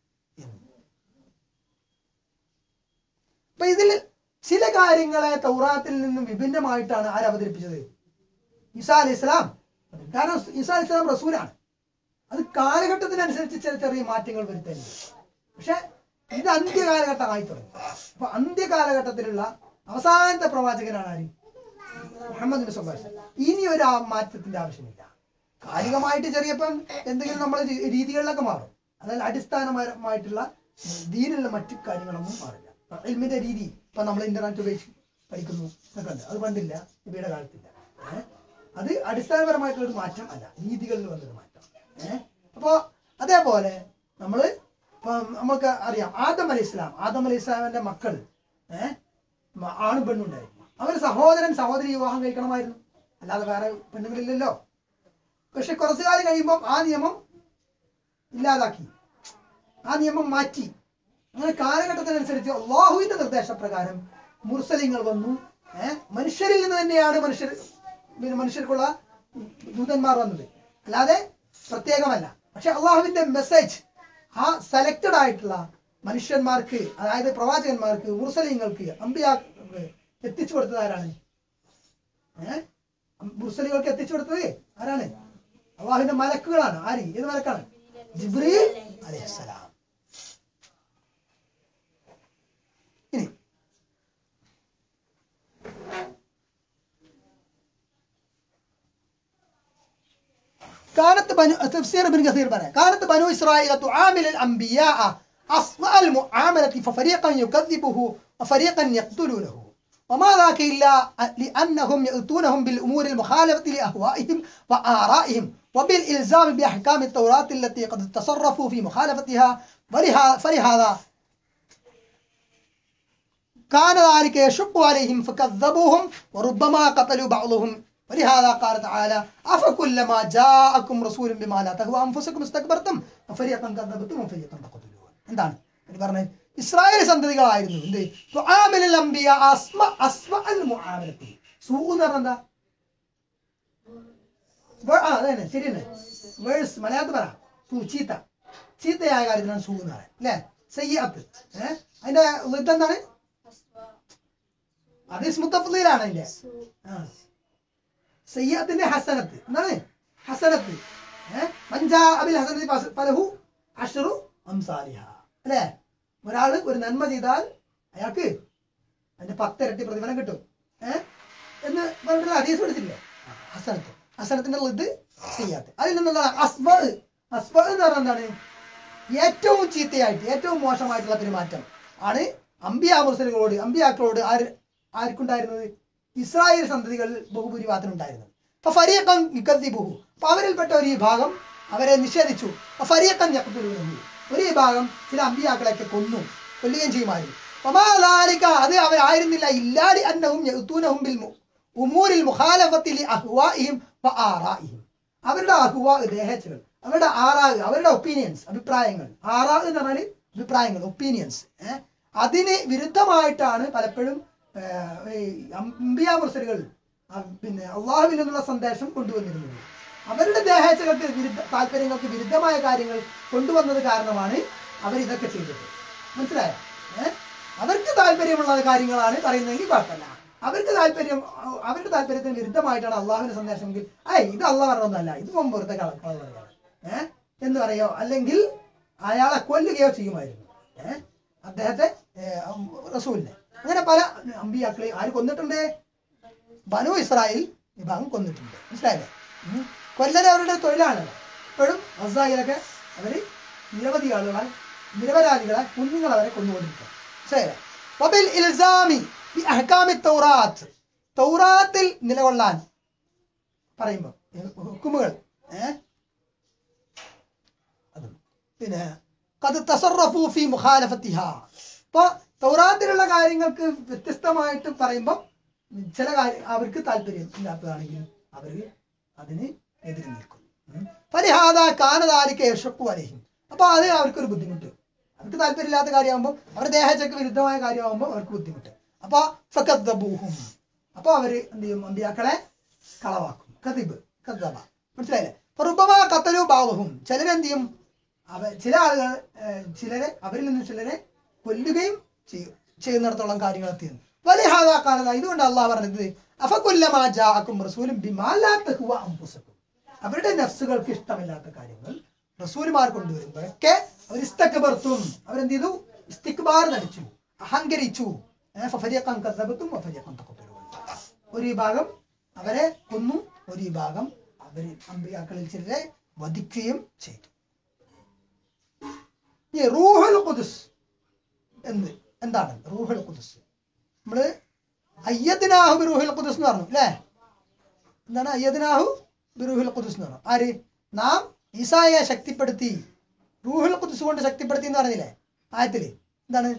അപ്പൊ ഇതിൽ ചില കാര്യങ്ങളെ തൗറാത്തിൽ നിന്നും വിഭിന്നമായിട്ടാണ് ആര് അവതരിപ്പിച്ചത് ഈസാ അലൈഹി ഇസ്ലാം കാരണം ഈസാ അലൈഹി ഇസ്ലാം റസൂലാണ് അത് കാലഘട്ടത്തിനനുസരിച്ച് ചില ചെറിയ മാറ്റങ്ങൾ വരുത്തുന്നുണ്ട് പക്ഷെ ഇത് അന്ത്യകാലഘട്ടമായി തുടങ്ങി അപ്പൊ അന്ത്യകാലഘട്ടത്തിലുള്ള അവസാനത്തെ പ്രവാചകനാണ് ആര് മുഹമ്മദ് നബി സല്ലല്ലാഹു അലൈഹി വസല്ലം. ഇനി ഒരു ആ മാറ്റത്തിന്റെ ആവശ്യമില്ല കാലികമായിട്ട് ചെറിയപ്പം എന്തെങ്കിലും നമ്മൾ രീതികളിലൊക്കെ മാറും അതായത് അടിസ്ഥാനപരമായിട്ടുള്ള ദീനുള്ള മറ്റു കാര്യങ്ങളൊന്നും മാറില്ല ഇൽമിന്റെ രീതി ഇപ്പൊ നമ്മൾ ഇന്റർനെറ്റ് ഉപയോഗിച്ച് പഠിക്കുന്നു എന്നൊക്കെ ഉണ്ട് അത് പണ്ടില്ല ഇവയുടെ കാലത്തില്ല ഏഹ് അത് അടിസ്ഥാനപരമായിട്ടുള്ള ഒരു മാറ്റം അല്ല രീതികളിൽ വന്നൊരു മാറ്റം ഏഹ് അപ്പോ അതേപോലെ നമ്മള് ഇപ്പം നമുക്ക് അറിയാം ആദം അലി ഇസ്ലാം ആദം അലി ഇസ്ലാമിന്റെ മക്കൾ ഏഹ് മ- ആണും പെണ്ണും ഉണ്ടായിരുന്നു അവർ സഹോദരൻ സഹോദരി വിവാഹം കഴിക്കണമായിരുന്നു അല്ലാതെ വേറെ പെണ്ണുങ്ങളില്ലല്ലോ പക്ഷെ കുറച്ചു കാലം കഴിയുമ്പോൾ ആ നിയമം ഇല്ലാതാക്കി ആ നിയമം മാറ്റി അങ്ങനെ കാലഘട്ടത്തിനനുസരിച്ച് അള്ളാഹുവിന്റെ നിർദ്ദേശപ്രകാരം മുർസലിങ്ങൾ വന്നു ഏഹ് മനുഷ്യരിൽ നിന്ന് തന്നെയാണ് മനുഷ്യർ പിന്നെ മനുഷ്യർക്കുള്ള ദൂതന്മാർ വന്നത് അല്ലാതെ പ്രത്യേകമല്ല പക്ഷെ അള്ളാഹുവിന്റെ മെസ്സേജ് ആ സെലക്റ്റഡ് ആയിട്ടുള്ള മനുഷ്യന്മാർക്ക് അതായത് പ്രവാചകന്മാർക്ക് മുർസലിങ്ങൾക്ക് അമ്പിയാക്ക് എത്തിച്ചു കൊടുത്തത് ആരാണ് ഏഹ് മുർസലികൾക്ക് എത്തിച്ചു കൊടുത്തത് ആരാണ് അള്ളാഹുവിന്റെ മലക്കുകളാണ് ആര് ഏത് മലക്കാണ് ജിബ്രീൽ അലൈഹിസ്സലാം ഇനി كانت بنو تفسير ابن كثير بنا كانت بنو إسرائيل تعامل الأنبياء أسوأ المعاملة ففريقا يكذبه وفريقا يقتلونه وما ذاك إلا لأنهم يأتونهم بالأمور المخالفة لأهوائهم وآرائهم وبالإلزام بأحكام التوراة التي قد تصرفوا في مخالفتها ولها- فلهذا كان ذلك يشق عليهم فكذبوهم وربما قتلوا بعضهم ولهذا قال تعالى أفكلما جاءكم رسول بما لا تهوى أنفسكم استكبرتم وفريقا كذبتم وفريقا تقتلون എന്താണ് എന്ന് പറഞ്ഞത് ഇസ്രായേൽ സന്തതികളായിരുന്നു എന്ത് തുആമിലുൽ അംബിയ അസ്മ അസ്മ അൽ മുആമിലത്തി സൂ എന്ന് പറഞ്ഞാൽ എന്താ വേ- ആ അതെ ശരി തന്നെ വേഴ്സ് മലയാളത്തിൽ പറ സൂ ചീത്ത ചീത്തയായ കാര്യത്തിനാണ് സൂ എന്ന് പറയാം അല്ലേ സയ്യാത്ത് ഏഹ് അതിന്റെ ലിഡ് എന്താണ് അത് ഇസ്മുത്തഫ്ലീലാണ് അതിന്റെ ആ സയ്യാത്തിന്റെ ഹസനത്ത് എന്താണ് ഹസനത്ത് ഏഹ് മഞ്ചാ അബിൽ ഹസനത്തി ഫസ്- ഫലഹു അഷ്റു അംസാലിഹ അല്ലേ ഒരാള് ഒരു നന്മ ചെയ്താൽ അയാൾക്ക് അതിന്റെ പത്തിരട്ടി പ്രതിഫലം കിട്ടും ഏഹ് എന്ന് പറഞ്ഞിട്ട് ഹദീസ് പഠിച്ചില്ലേ ആ, ഹസനത്ത് ഹസനത്തിന്റെ ഇത് ചെയ്യാത്ത അതിൽ നിന്നുള്ള അസ്ബ അസ്ബ എന്ന് പറഞ്ഞാൽ എന്താണ് ഏറ്റവും ചീത്തയായിട്ട് ഏറ്റവും മോശമായിട്ടുള്ള പെരുമാറ്റം ആണ് അമ്പിയ മുസ്ലിങ്ങളോട് അമ്പിയാക്കളോട് ആര് ആർക്കുണ്ടായിരുന്നത് ഇസ്രായേൽ സന്തതികളിൽ ബഹുഭൂരിഭാഗത്തിനുണ്ടായിരുന്നത് അപ്പൊ ഫരീഖൻ യുക്കദ്ദിബുഹു അപ്പൊ അവരിൽപ്പെട്ട ഒരു വിഭാഗം അവരെ നിഷേധിച്ചു അപ്പൊ ഫരീഖൻ യഖ്തുലൂനഹു ഒരു വിഭാഗം ചില അമ്പിയാക്കളെയൊക്കെ കൊന്നു കൊല്ലുകയും ചെയ്യുമായിരുന്നു വമാ ذلك അത് അവരായിരുന്നില്ല ഇല്ലാലി അന്നഹും യഅ്തൂനഹും ബിൽ മു- ഉമൂരിൽ മുഖാലഫത്തി ലി അഹ്വാഇഹിം വആറാഇഹിം അവരുടെ അഹ്വാ ദേഹച്ചുകൾ അവരുടെ ആറാ അവരുടെ ഒപ്പീനിയൻസ് അഭിപ്രായങ്ങൾ ആറാ എന്ന് പറഞ്ഞാൽ അഭിപ്രായങ്ങൾ ഒപ്പീനിയൻസ് അതിന് വിരുദ്ധമായിട്ടാണ് പലപ്പോഴും ഏഹ്, ഈ അമ്പിയ മുർസലുകൾ പിന്നെ അള്ളാഹുവിൽ നിന്നുള്ള സന്ദേശം കൊണ്ടുവന്നിരുന്നത് അവരുടെ ദേഹേച്ഛകൾക്ക് വിരുദ്ധ താല്പര്യങ്ങൾക്ക് വിരുദ്ധമായ കാര്യങ്ങൾ കൊണ്ടുവന്നത് കാരണമാണ് അവർ ഇതൊക്കെ ചെയ്തിട്ട് മനസ്സിലായോ ഏഹ് അവർക്ക് താല്പര്യമുള്ള കാര്യങ്ങളാണ് പറയുന്നതെങ്കിൽ കുഴപ്പമില്ല അവർക്ക് താല്പര്യം അവരുടെ താല്പര്യത്തിന് വിരുദ്ധമായിട്ടാണ് അള്ളാഹുവിന്റെ സന്ദേശമെങ്കിൽ ഏയ് ഇത് അള്ളാഹ് പറഞ്ഞൊന്നല്ല ഇത് മുമ്പ് വെറുതെ കളക്കളാണ് ഏഹ് എന്ന് പറയോ അല്ലെങ്കിൽ അയാളെ കൊല്ലുകയോ ചെയ്യുമായിരുന്നു ഏഹ് അദ്ദേഹത്തെ ഏഹ്, ഉം, റസൂലിനെ അങ്ങനെ പല അമ്പിയാക്കളെ ആര് കൊന്നിട്ടുണ്ട് ബനു ഇസ്രായേൽ വിഭാഗം കൊന്നിട്ടുണ്ട് മനസ്സിലായില്ലേ ഉം. കൊല്ലൽ അവരുടെ തൊഴിലാണ് ഇപ്പോഴും മസായിലൊക്കെ അവര് നിരവധി ആളുകളെ നിരപരാധികളെ കുഞ്ഞുങ്ങളെ വരെ കൊന്നുകൊണ്ടിരിക്കുക മനസ്സിലായില്ലേ വബിൽ ഇൽസാമി ബി അഹ്കാമി തൗറാത്ത് തൗറാത്തിൽ നിലകൊള്ളാൻ പറയുമ്പോൾ ഹുക്കുമുകൾ ഏഹ് അതും പിന്നെ കത് തസറഫു ഫി മുഖാലഫത്തിഹ ഇപ്പൊ തൗറാത്തിലുള്ള കാര്യങ്ങൾക്ക് വ്യത്യസ്തമായിട്ട് പറയുമ്പോൾ ചില കാര്യം അവർക്ക് താല്പര്യം ഇല്ലാത്തതാണെങ്കിൽ അവര് അതിന് എതിര് നിൽക്കും ഉം. ഫലിഹാദ കാനദാലിക്ക യഷക്കു അലഹിം അപ്പൊ അത് അവർക്കൊരു ബുദ്ധിമുട്ട് അവർക്ക് താല്പര്യമില്ലാത്ത കാര്യമാകുമ്പോൾ അവരുടെ ദേഹച്ചക്ക് വിരുദ്ധമായ കാര്യമാകുമ്പോൾ അവർക്ക് ബുദ്ധിമുട്ട് അപ്പൊ ഫക്കദ്ദബൂഹും അപ്പൊ അവര് എന്ത് ചെയ്യും അമ്പിയാക്കളെ കളവാക്കും കതിബ് കദ്ദബ മനസ്സിലായില്ലേ റുബമ കത്തലു ബാബുഹും ചിലരെന്ത് ചെയ്യും അവ ചില ആളുകൾ ഏഹ്, ചിലരെ അവരിൽ നിന്ന് ചിലരെ കൊല്ലുകയും ചെയ്യും ചെയ്യുന്നിടത്തോളം കാര്യങ്ങൾ എത്തിയിരുന്നു വലിയ ഹാദാക്കാനത ഇതുകൊണ്ട് അള്ളാഹ് പറഞ്ഞത് അഫകുല്ലമാ ജാഅക്കും റസൂലും ബിമാ ലാ തഹ്വ അൻഫുസക്കും അവരുടെ നഫ്സുകൾക്ക് ഇഷ്ടമില്ലാത്ത കാര്യങ്ങൾ റസൂലുമാർ കൊണ്ടുവരുമ്പോഴൊക്കെ അവർ ഇസ്തക്ബർത്തും അവരെന്ത് ചെയ്തു ഇസ്തിക്ബാർ നടിച്ചു അഹങ്കരിച്ചു ഏഹ്, ഫഫരിയഖൻ കദ്ദബത്തും വഫരിയഖൻ തഖബ്ബലൂൻ. ഒരു വിഭാഗം അവരെ കൊന്നു ഒരു വിഭാഗം അവർ അമ്പിയാക്കളിൽ ചിലരെ വധിക്കുകയും ചെയ്തു ഈ റൂഹുൽ ഖുദ്സ് എന്ത് എന്താണ് റൂഹുൽ ഖുദ്സ് നമ്മള് അയ്യദിനാഹു ബിറൂഹുൽ ഖുദ്സ് എന്ന് പറഞ്ഞു അല്ലേ എന്താണ് അയ്യദിനാഹു ബിറൂഹുൽ ഖുദ്സ് എന്ന് പറഞ്ഞു ആര് നാം ഈസായെ ശക്തിപ്പെടുത്തി റൂഹുൽ ഖുദ്സ് കൊണ്ട് ശക്തിപ്പെടുത്തി എന്ന് പറഞ്ഞില്ലേ ആയത്തില് എന്താണ്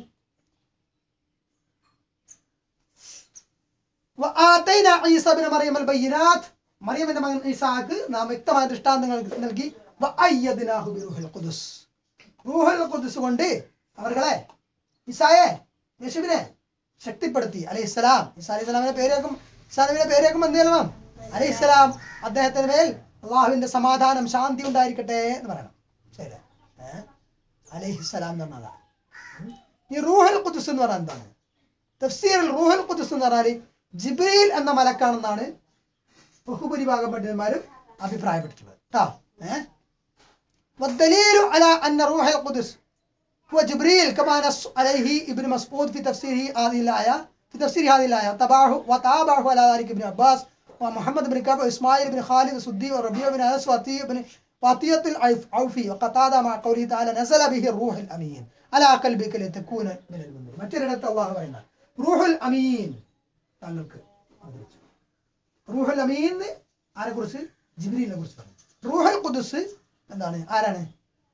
وآتينا عيسى بن مريم البينات മറിയമിന്റെ മകൻ ഈസാക്ക് നാം വ്യക്തമായ ദൃഷ്ടാന്തങ്ങൾ നൽകി വഅയ്യദ്നാഹു ബിറൂഹിൽ ഖുദ്സ് റൂഹുൽ ഖുദ്സ് കൊണ്ട് അവർകളെ ഈസായെ യേശുവിനെ ശക്തിപ്പെടുത്തി അലൈഹിസ്സലാം ഈസാ അലൈഹി സ്വലാമിന്റെ പേരേക്കും ഈസാനബിയുടെ പേരേക്കും എന്ത് ചെയ്യണം അലൈഹിസ്സലാം അദ്ദേഹത്തിന്റെ മേൽ അള്ളാഹുവിന്റെ സമാധാനം ശാന്തി ഉണ്ടായിരിക്കട്ടെ എന്ന് പറയണം ശരി ഏഹ് അലൈഹിസ്സലാം എന്ന് പറഞ്ഞതാണ് ഉം. ഈ റൂഹൽ ഖുദ്സ് എന്ന് പറഞ്ഞാൽ എന്താണ് തഫ്സീറിൽ റൂഹൽ ഖുദ്സ് എന്ന് പറഞ്ഞാൽ ജിബ്രീൽ എന്ന മലക്കാണെന്നാണ് ബഹുഭൂരിഭാഗം പണ്ഡിതന്മാരും അഭിപ്രായപ്പെട്ടിട്ടുള്ളത് കേട്ടോ ഏഹ് والدليل على أن روح القدس هو جبريل كما نص عليه ابن مسعود في تفسيره هذه الآية في تفسير هذه الآية تبعه وتابعه على ذلك ابن عباس ومحمد بن كعب وإسماعيل بن خالد السدي والربيع بن أنس وعطية بن وعطية العوفي وقتادة مع قوله تعالى نزل به الروح الأمين على قلبك لتكون من المنذرين മറ്റൊരിടത്ത് അള്ളാഹു പറയുന്ന റൂഹുൽ അമീൻ താങ്കൾക്ക് അവതരിച്ചു. റൂഹുൽ അമീൻ ആരെ കുറിച്ച് ജിബ്രീലിനെ കുറിച്ച് പറഞ്ഞു റൂഹൽ ഖുദുസ് എന്താണ് ആരാണ്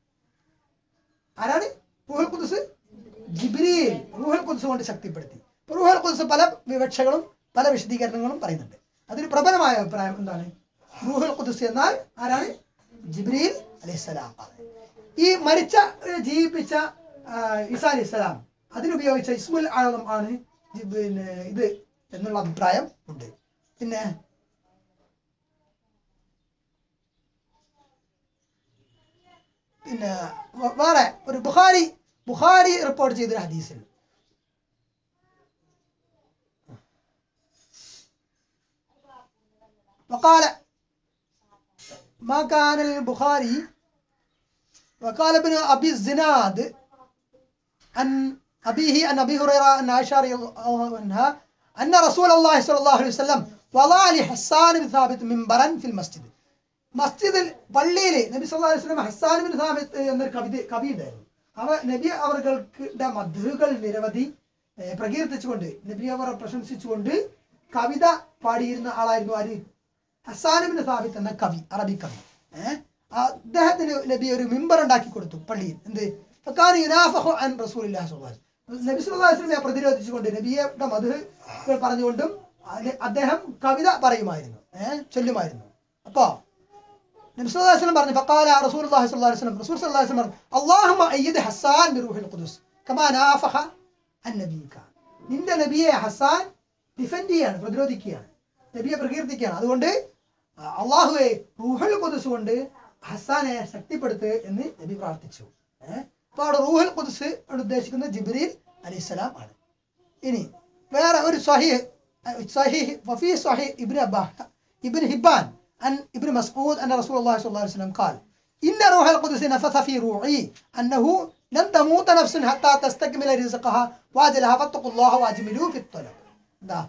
ആരാണ് റൂഹൽ ഖുദുസ് ജിബ്രീൽ റൂഹൽ ഖുദുസ് കൊണ്ട് ശക്തിപ്പെടുത്തി ഇപ്പൊ റൂഹൽ ഖുദുസ് പല വിവക്ഷകളും പല വിശദീകരണങ്ങളും പറയുന്നുണ്ട് അതിന് പ്രബലമായ അഭിപ്രായം എന്താണ് റൂഹുൽ ഖുദുസ് എന്നാൽ ആരാണ് ജിബ്രീൽ അലൈഹിസ്സലാം ആണ് ഈ മരിച്ച ഏർ ജീവിപ്പിച്ച ആ, ഈസാ അലൈഹിസ്സലാം അതിനുപയോഗിച്ച ഇസ്മുൽ ആളം ആണ് ജി- പിന്നെ ഇത് എന്നുള്ള അഭിപ്രായം ഉണ്ട് പിന്നെ പിന്നെ വ- വേറെ ഒരു ബുഖാരി ബുഖാരി റിപ്പോർട്ട് ചെയ്തൊരു ഹദീസിൽ وقال ما كان البخاري وقال ابن ابي الزناد عن ابيه عن ابي هريره ان عائشه رضي الله عنها ان رسول الله صلى الله عليه وسلم وضع لحسان بن ثابت منبرا في المسجد മസ്ജിദിൽ പള്ളിയിൽ നബി സല്ലല്ലാഹു അലൈഹി വസല്ലം ഹസ്സാൻ ബിൻ സാബിത്ത് എന്നൊരു കവിത കവി ഉണ്ടായിരുന്നു അവ നബി അവർക്ക് മധുകൾ നിരവധി ഏർ, പ്രകീർത്തിച്ചുകൊണ്ട് നബി അവരെ പ്രശംസിച്ചുകൊണ്ട് കവിത പാടിയിരുന്ന ആളായിരുന്നു ആര് ഹസ്സാൻ ബിൻ സാബിത്ത് എന്ന കവി അറബി കവി ഏഹ് അദ്ദേഹത്തിന് നബി ഒരു മിമ്പർ ഉണ്ടാക്കി കൊടുത്തു പള്ളിയിൽ എന്ത് ഫക്കാന യുനാഫഹു അൻ റസൂലില്ലാഹി സ്വല്ലല്ലാഹു അലൈഹി വസല്ലം. നബി സല്ലല്ലാഹു അലൈഹി വസല്ലമയെ പ്രതിരോധിച്ചുകൊണ്ട് നബിയുടെ മധു പറഞ്ഞുകൊണ്ടും അതെ- അദ്ദേഹം കവിത പറയുമായിരുന്നു ഏഹ് ചൊല്ലുമായിരുന്നു അപ്പോ നബി സല്ലല്ലാഹു അലൈഹി വസല്ലം പറഞ്ഞു ഫഖാല റസൂലുള്ളാഹി സ്വല്ലല്ലാഹു അലൈഹി വസല്ലം റസൂൽ സല്ലല്ലാഹു അലൈഹി വസല്ലം പറഞ്ഞു അല്ലാഹുമ്മ അയ്യിദ് ഹസ്സാൻ ബിറൂഹിൽ ഖുദുസ് കമാ നാഫഹ അൻ നബിക നിന്റെ നബിയെ ഹസ്സാൻ ഡിഫെൻഡ് ചെയ്യാണ് പ്രതിരോധിക്കുകയാണ് നബിയെ പ്രകീർത്തിക്കുകയാണ് അതുകൊണ്ട് അള്ളാഹുവെ റൂഹൽ ഖുദുസ് കൊണ്ട് ഹസ്സാനെ ശക്തിപ്പെടുത്ത് എന്ന് നബി പ്രാർത്ഥിച്ചു ഏഹ് അപ്പൊ അവിടെ റൂഹൽ ഖുദ്സ് അവിടെ ഉദ്ദേശിക്കുന്നത് ജിബ്രീൽ അലൈഹിസ്സലാം ആണ് ഇനി വേറെ ഒരു സ്വഹീഹ് സ്വഹീഹ് വഫീ സ്വഹീഹ് ഇബ്നു അബ്ബാ ഇബ്നു ഹിബ്ബാൻ عن ابن مسعود أن رسول الله صلى الله عليه وسلم قال إن روح القدس نفث في روعي أنه لن تموت نفس حتى تستكمل رزقها وأجلها فاتقوا الله وأجملوا في الطلب ده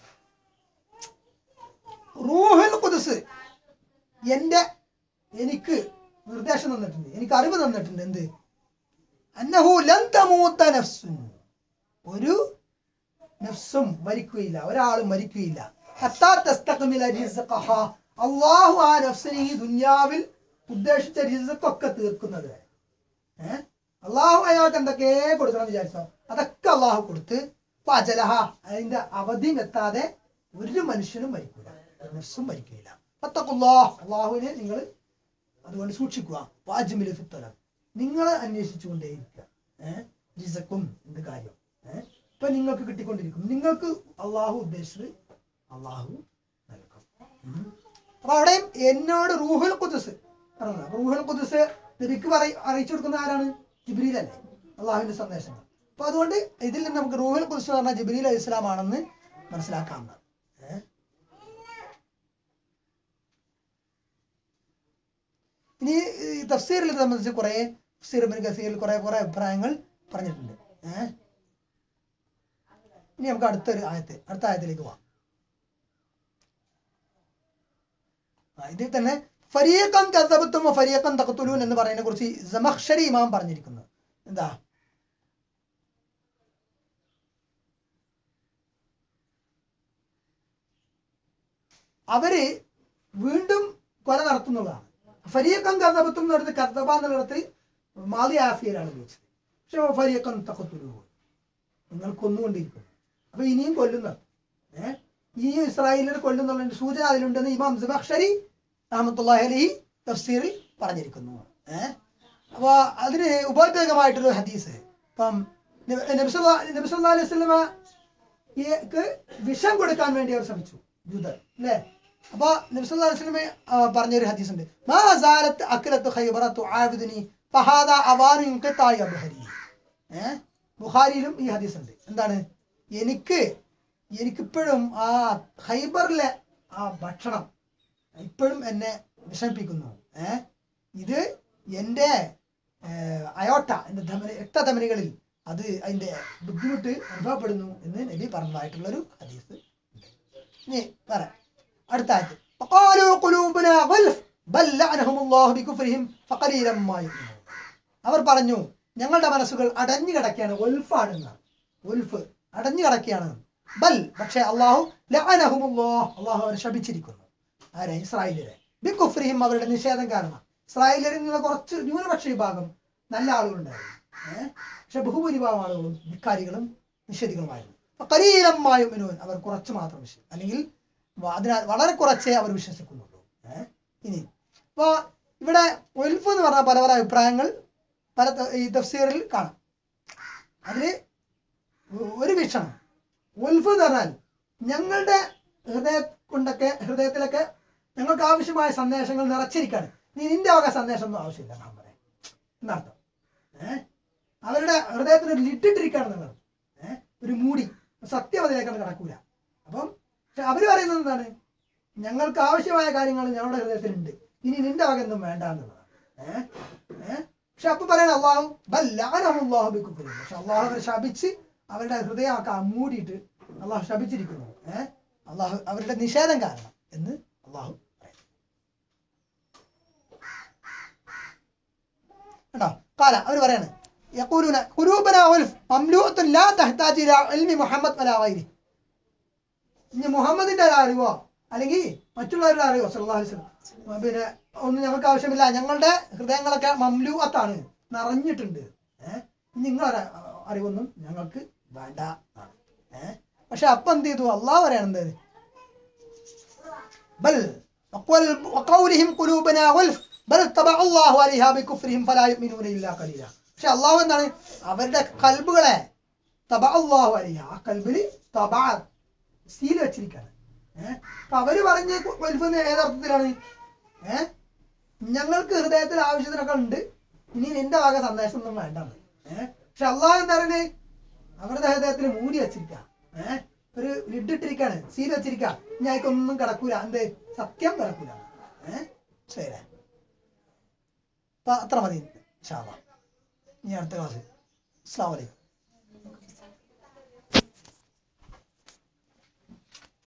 റൂഹൽ ഖുദ്സ് എൻ്റെ എനിക്ക് നിർദ്ദേശം തന്നിട്ടുണ്ട് എനിക്ക് അറിവ് തന്നിട്ടുണ്ട് എന്ത് അന്നഹു ലൻ തമൂത്ത നഫ്സുൻ ഒരു നഫ്സും മരിക്കുകയില്ല ഒരാളും മരിക്കുകയില്ല ഹത്താ തസ്തഖ്മില റിസ്ഖഹ. അള്ളാഹു ആ നഫ്സിന് ഈ ദുനിയാവിൽ ഉദ്ദേശിച്ച റിസ്ക്കൊക്കെ തീർക്കുന്നത് വരെ ഏഹ് അള്ളാഹു അയാൾക്ക് എന്തൊക്കെ കൊടുക്കണം വിചാരിച്ചോ അതൊക്കെ അള്ളാഹു കൊടുത്ത് പജലഹ അതിന്റെ അവധിയും എത്താതെ ഒരു മനുഷ്യനും മരിക്കൂല നഫ്സും മരിക്കില്ല ഫത്തഖുല്ലാഹ് അള്ളാഹുവിനെ നിങ്ങൾ അതുകൊണ്ട് സൂക്ഷിക്കുക വാജ്മിൽ ഫിത്തലം നിങ്ങൾ അന്വേഷിച്ചുകൊണ്ടേയിരിക്കുക ഏഹ് റിസക്കും എന്ത് കാര്യം ഏഹ് ഇപ്പൊ നിങ്ങൾക്ക് കിട്ടിക്കൊണ്ടിരിക്കും നിങ്ങൾക്ക് അള്ളാഹു ഉദ്ദേശിച്ചത് അള്ളാഹു നൽകും ഉം. അപ്പൊ അവിടെയും എന്നോട് റൂഹുൽ ഖുദ്സ് പറഞ്ഞത് റൂഹുൽ ഖുദ്സ് നബിക്ക് പറ അറിയിച്ചു കൊടുക്കുന്ന ആരാണ് ജിബ്രീൽ അല്ലേ അള്ളാഹുവിന്റെ സന്ദേശങ്ങൾ അപ്പൊ അതുകൊണ്ട് ഇതിൽ നിന്ന് നമുക്ക് റൂഹുൽ ഖുദ്സ് എന്ന് പറഞ്ഞാൽ ജിബ്രീൽ അലൈഹി ഇസ്ലാം ആണെന്ന് മനസ്സിലാക്കാവുന്നതാണ് ഏഹ് ഇനി ഈ തഫ്സീറിൽ ഇത് സംബന്ധിച്ച് കുറെ തഫ്സീർ ഇബ്നു കസീറിൽ കുറെ കുറെ അഭിപ്രായങ്ങൾ പറഞ്ഞിട്ടുണ്ട് ഏഹ് ഇനി നമുക്ക് അടുത്തൊരു ആയത്ത് അടുത്ത ആയത്തിലേക്ക് പോവാം ആ, ഇതിൽ തന്നെ ഫരീഖൻ കസബത്തും ഫരീഖൻ തഖത്തുലൂൻ എന്ന് പറയുന്നതിനെ കുറിച്ച് ജമഖ്ഷരി ഇമാം പറഞ്ഞിരിക്കുന്നത് എന്താ അവര് വീണ്ടും കൊല നടത്തുന്നതാണ് ഫരീഖൻ കസബത്തും എന്നുള്ളത് കസബ എന്നുള്ളത് മാലി ആഫിയയിലാണ് ഉപയോഗിച്ചത് പക്ഷെ ഫരീഖൻ തഖത്തുലൂൻ നിങ്ങൾ കൊന്നുകൊണ്ടിരിക്കുന്നു അപ്പൊ ഇനിയും കൊല്ലുന്ന ഏഹ് ഇനിയും ഇസ്രായേലിനെ കൊല്ലുന്നുള്ള സൂചന അതിലുണ്ടെന്ന് ഇമാം ജബക്ഷരി റഹമത്തുല്ലാഹി അലൈഹി തഫ്സീറിൽ പറഞ്ഞിരിക്കുന്നു ഏഹ് അപ്പൊ അതിന് ഉപോദ്വേഗമായിട്ടൊരു ഹദീസ് ഇപ്പം നബിസല്ലാ നബിസല്ലാ അലൈഹി സ്വലമക്ക് വിഷം കൊടുക്കാൻ വേണ്ടി അവർ ശ്രമിച്ചു ജൂതർ അല്ലേ അപ്പൊ നബിസല്ലാ അലൈഹി സ്വലമെ പറഞ്ഞൊരു ഹദീസ് ഉണ്ട് മാ സാലത്ത് അക്ലത്ത് ഖൈബറത്തു ആബിദിനി ഫഹാദ അവാനു ഇൻഖിതായി അബ്ഹരി ഏഹ് ബുഖാരിയിലും ഈ ഹദീസ് ഉണ്ട് എന്താണ് എനിക്ക് എനിക്കിപ്പോഴും ആ ഹൈബറിലെ ആ ഭക്ഷണം ഇപ്പോഴും എന്നെ വിഷമിപ്പിക്കുന്നു ഏ ഇത് എൻ്റെ ഏഹ്, അയോട്ട എൻ്റെ ധമനി രക്തധമനികളിൽ അത് അതിൻ്റെ ബുദ്ധിമുട്ട് അനുഭവപ്പെടുന്നു എന്ന് നബി പറഞ്ഞതായിട്ടുള്ളൊരു ഹദീസ് ഉണ്ട് ഇനി പറയാം അടുത്ത ആയത്ത് فقالوا قلوبنا غلف بل لعنهم الله بكفرهم فقليلا ما يؤمنون അവർ പറഞ്ഞു ഞങ്ങളുടെ മനസ്സുകൾ അടഞ്ഞു കിടക്കുകയാണ് ഒൽഫാണ് എന്നാണ് ഒൽഫ് അടഞ്ഞു കിടക്കുകയാണ് ബൽ പക്ഷെ അള്ളാഹു ലഅനഹുമുല്ലാഹ് അള്ളാഹു അവരെ ശപിച്ചിരിക്കുന്നു ആരെ ഇസ്രായേലിനെ ബിക്കുഫ്രിഹിം അവരുടെ നിഷേധം കാരണം ഇസ്രായേലിൽ നിന്ന് കുറച്ച് ന്യൂനപക്ഷ വിഭാഗം നല്ല ആളുകളുണ്ടായിരുന്നു ഏഹ് പക്ഷെ ബഹുഭൂരിഭാഗം ആളുകളും ധിക്കാരികളും നിഷേധികളുമായിരുന്നു കരീരമായും അവർ കുറച്ച് മാത്രം വിശ്വസിക്കും അല്ലെങ്കിൽ വ- അതിനാൽ വളരെ കുറച്ചേ അവർ വിശ്വസിക്കുന്നുള്ളൂ ഏഹ് ഇനി അപ്പൊ ഇവിടെ ഒൽഫ് എന്ന് പറഞ്ഞ പല പല അഭിപ്രായങ്ങൾ പല ത- ഈ തഫ്സീറിൽ കാണാം അതില് ഒ- ഒരു വീക്ഷണം ഉൽഫ് എന്ന് പറഞ്ഞാൽ ഞങ്ങളുടെ ഹൃദയ കൊണ്ടൊക്കെ ഹൃദയത്തിലൊക്കെ ഞങ്ങൾക്ക് ആവശ്യമായ സന്ദേശങ്ങൾ നിറച്ചിരിക്കാണ് നീ നിന്റെ വക സന്ദേശം ഒന്നും ആവശ്യമില്ല നമ്മളെ എന്നർത്ഥം ഏഹ് അവരുടെ ഹൃദയത്തിന് ഒരു ലിട്ടിട്ടിരിക്കുകയാണെന്നുള്ളത് ഏഹ് ഒരു മൂടി സത്യമതിലേക്കാണ് കടക്കൂല അപ്പം പക്ഷെ അവര് പറയുന്നത് എന്താണ് ഞങ്ങൾക്ക് ആവശ്യമായ കാര്യങ്ങൾ ഞങ്ങളുടെ ഹൃദയത്തിലുണ്ട് ഇനി നിന്റെ വക ഒന്നും വേണ്ട എന്നുള്ളതാണ് ഏഹ് ഏഹ് പക്ഷെ അപ്പൊ പറയണ അള്ളാഹു ബല്ലാഹു ബിക്കുഫിരി പക്ഷെ അള്ളാഹു അവരെ ശപിച്ച് അവരുടെ ഹൃദയമൊക്കെ മൂടിയിട്ട് അള്ളാഹു ശപിച്ചിരിക്കുന്നു ഏഹ് അള്ളാഹു അവരുടെ നിഷേധം കാരണം എന്ന് അള്ളാഹു പറയുന്നു കേട്ടോ കാല അവർ പറയാണ് يقولون قلوبنا غلف مملوءة لا تحتاج إلى علم محمد ولا غيره ഇനി മുഹമ്മദിന്റെ ഒരു അറിവോ അല്ലെങ്കിൽ മറ്റുള്ളവരുടെ അറിവോ സല്ലല്ലാഹു അലൈഹി വസല്ലം പിന്നെ ഒന്നും ഞങ്ങൾക്ക് ആവശ്യമില്ല ഞങ്ങളുടെ ഹൃദയങ്ങളൊക്കെ മംലൂഅത്താണ് നിറഞ്ഞിട്ടുണ്ട് ഏഹ് നിങ്ങളുടെ അറിവൊന്നും ഞങ്ങൾക്ക് വേണ്ട എന്നാണ് ഏഹ് പക്ഷെ അപ്പൊ എന്ത് ചെയ്തു അള്ളാഹ് പറയണത് ബൽ وقول- وقولهم قلوبنا غلف بل طبع الله عليها بكفرهم فلا يؤمنون الا قليلا പക്ഷെ അള്ളാഹു എന്താണ് അവരുടെ കൽബുകളെ തബ അള്ളാഹു അലിഹ ആ കൽബില് തബ സീൽ വെച്ചിരിക്കുകയാണ് ഏഹ് അപ്പൊ അവര് പറഞ്ഞ വലുഫെന്ന് ഏതർത്ഥത്തിലാണ് ഏഹ് ഞങ്ങൾക്ക് ഹൃദയത്തിൽ ആവശ്യത്തിനൊക്കെ ഉണ്ട് ഇനി നിന്റെ വക സന്ദേശം ഒന്നും വേണ്ടെന്ന് ഏഹ് പക്ഷെ അള്ളാഹ് എന്താ പറയുന്നത് അവരുടെ ഹൃദയത്തിൽ മൂടി വെച്ചിരിക്ക ഏഹ് ഒരു ലിഡ് ഇട്ടിരിക്കാണ് സീൽ വെച്ചിരിക്ക ഇനി അയക്കൊന്നും കിടക്കൂല എന്ത് സത്യം കിടക്കൂല ഏഹ് ശരി അപ്പൊ അത്ര മതി ഇൻഷാ അള്ളാ ഇനി അടുത്ത ക്ലാസ് അസ്സാം വലൈക്കും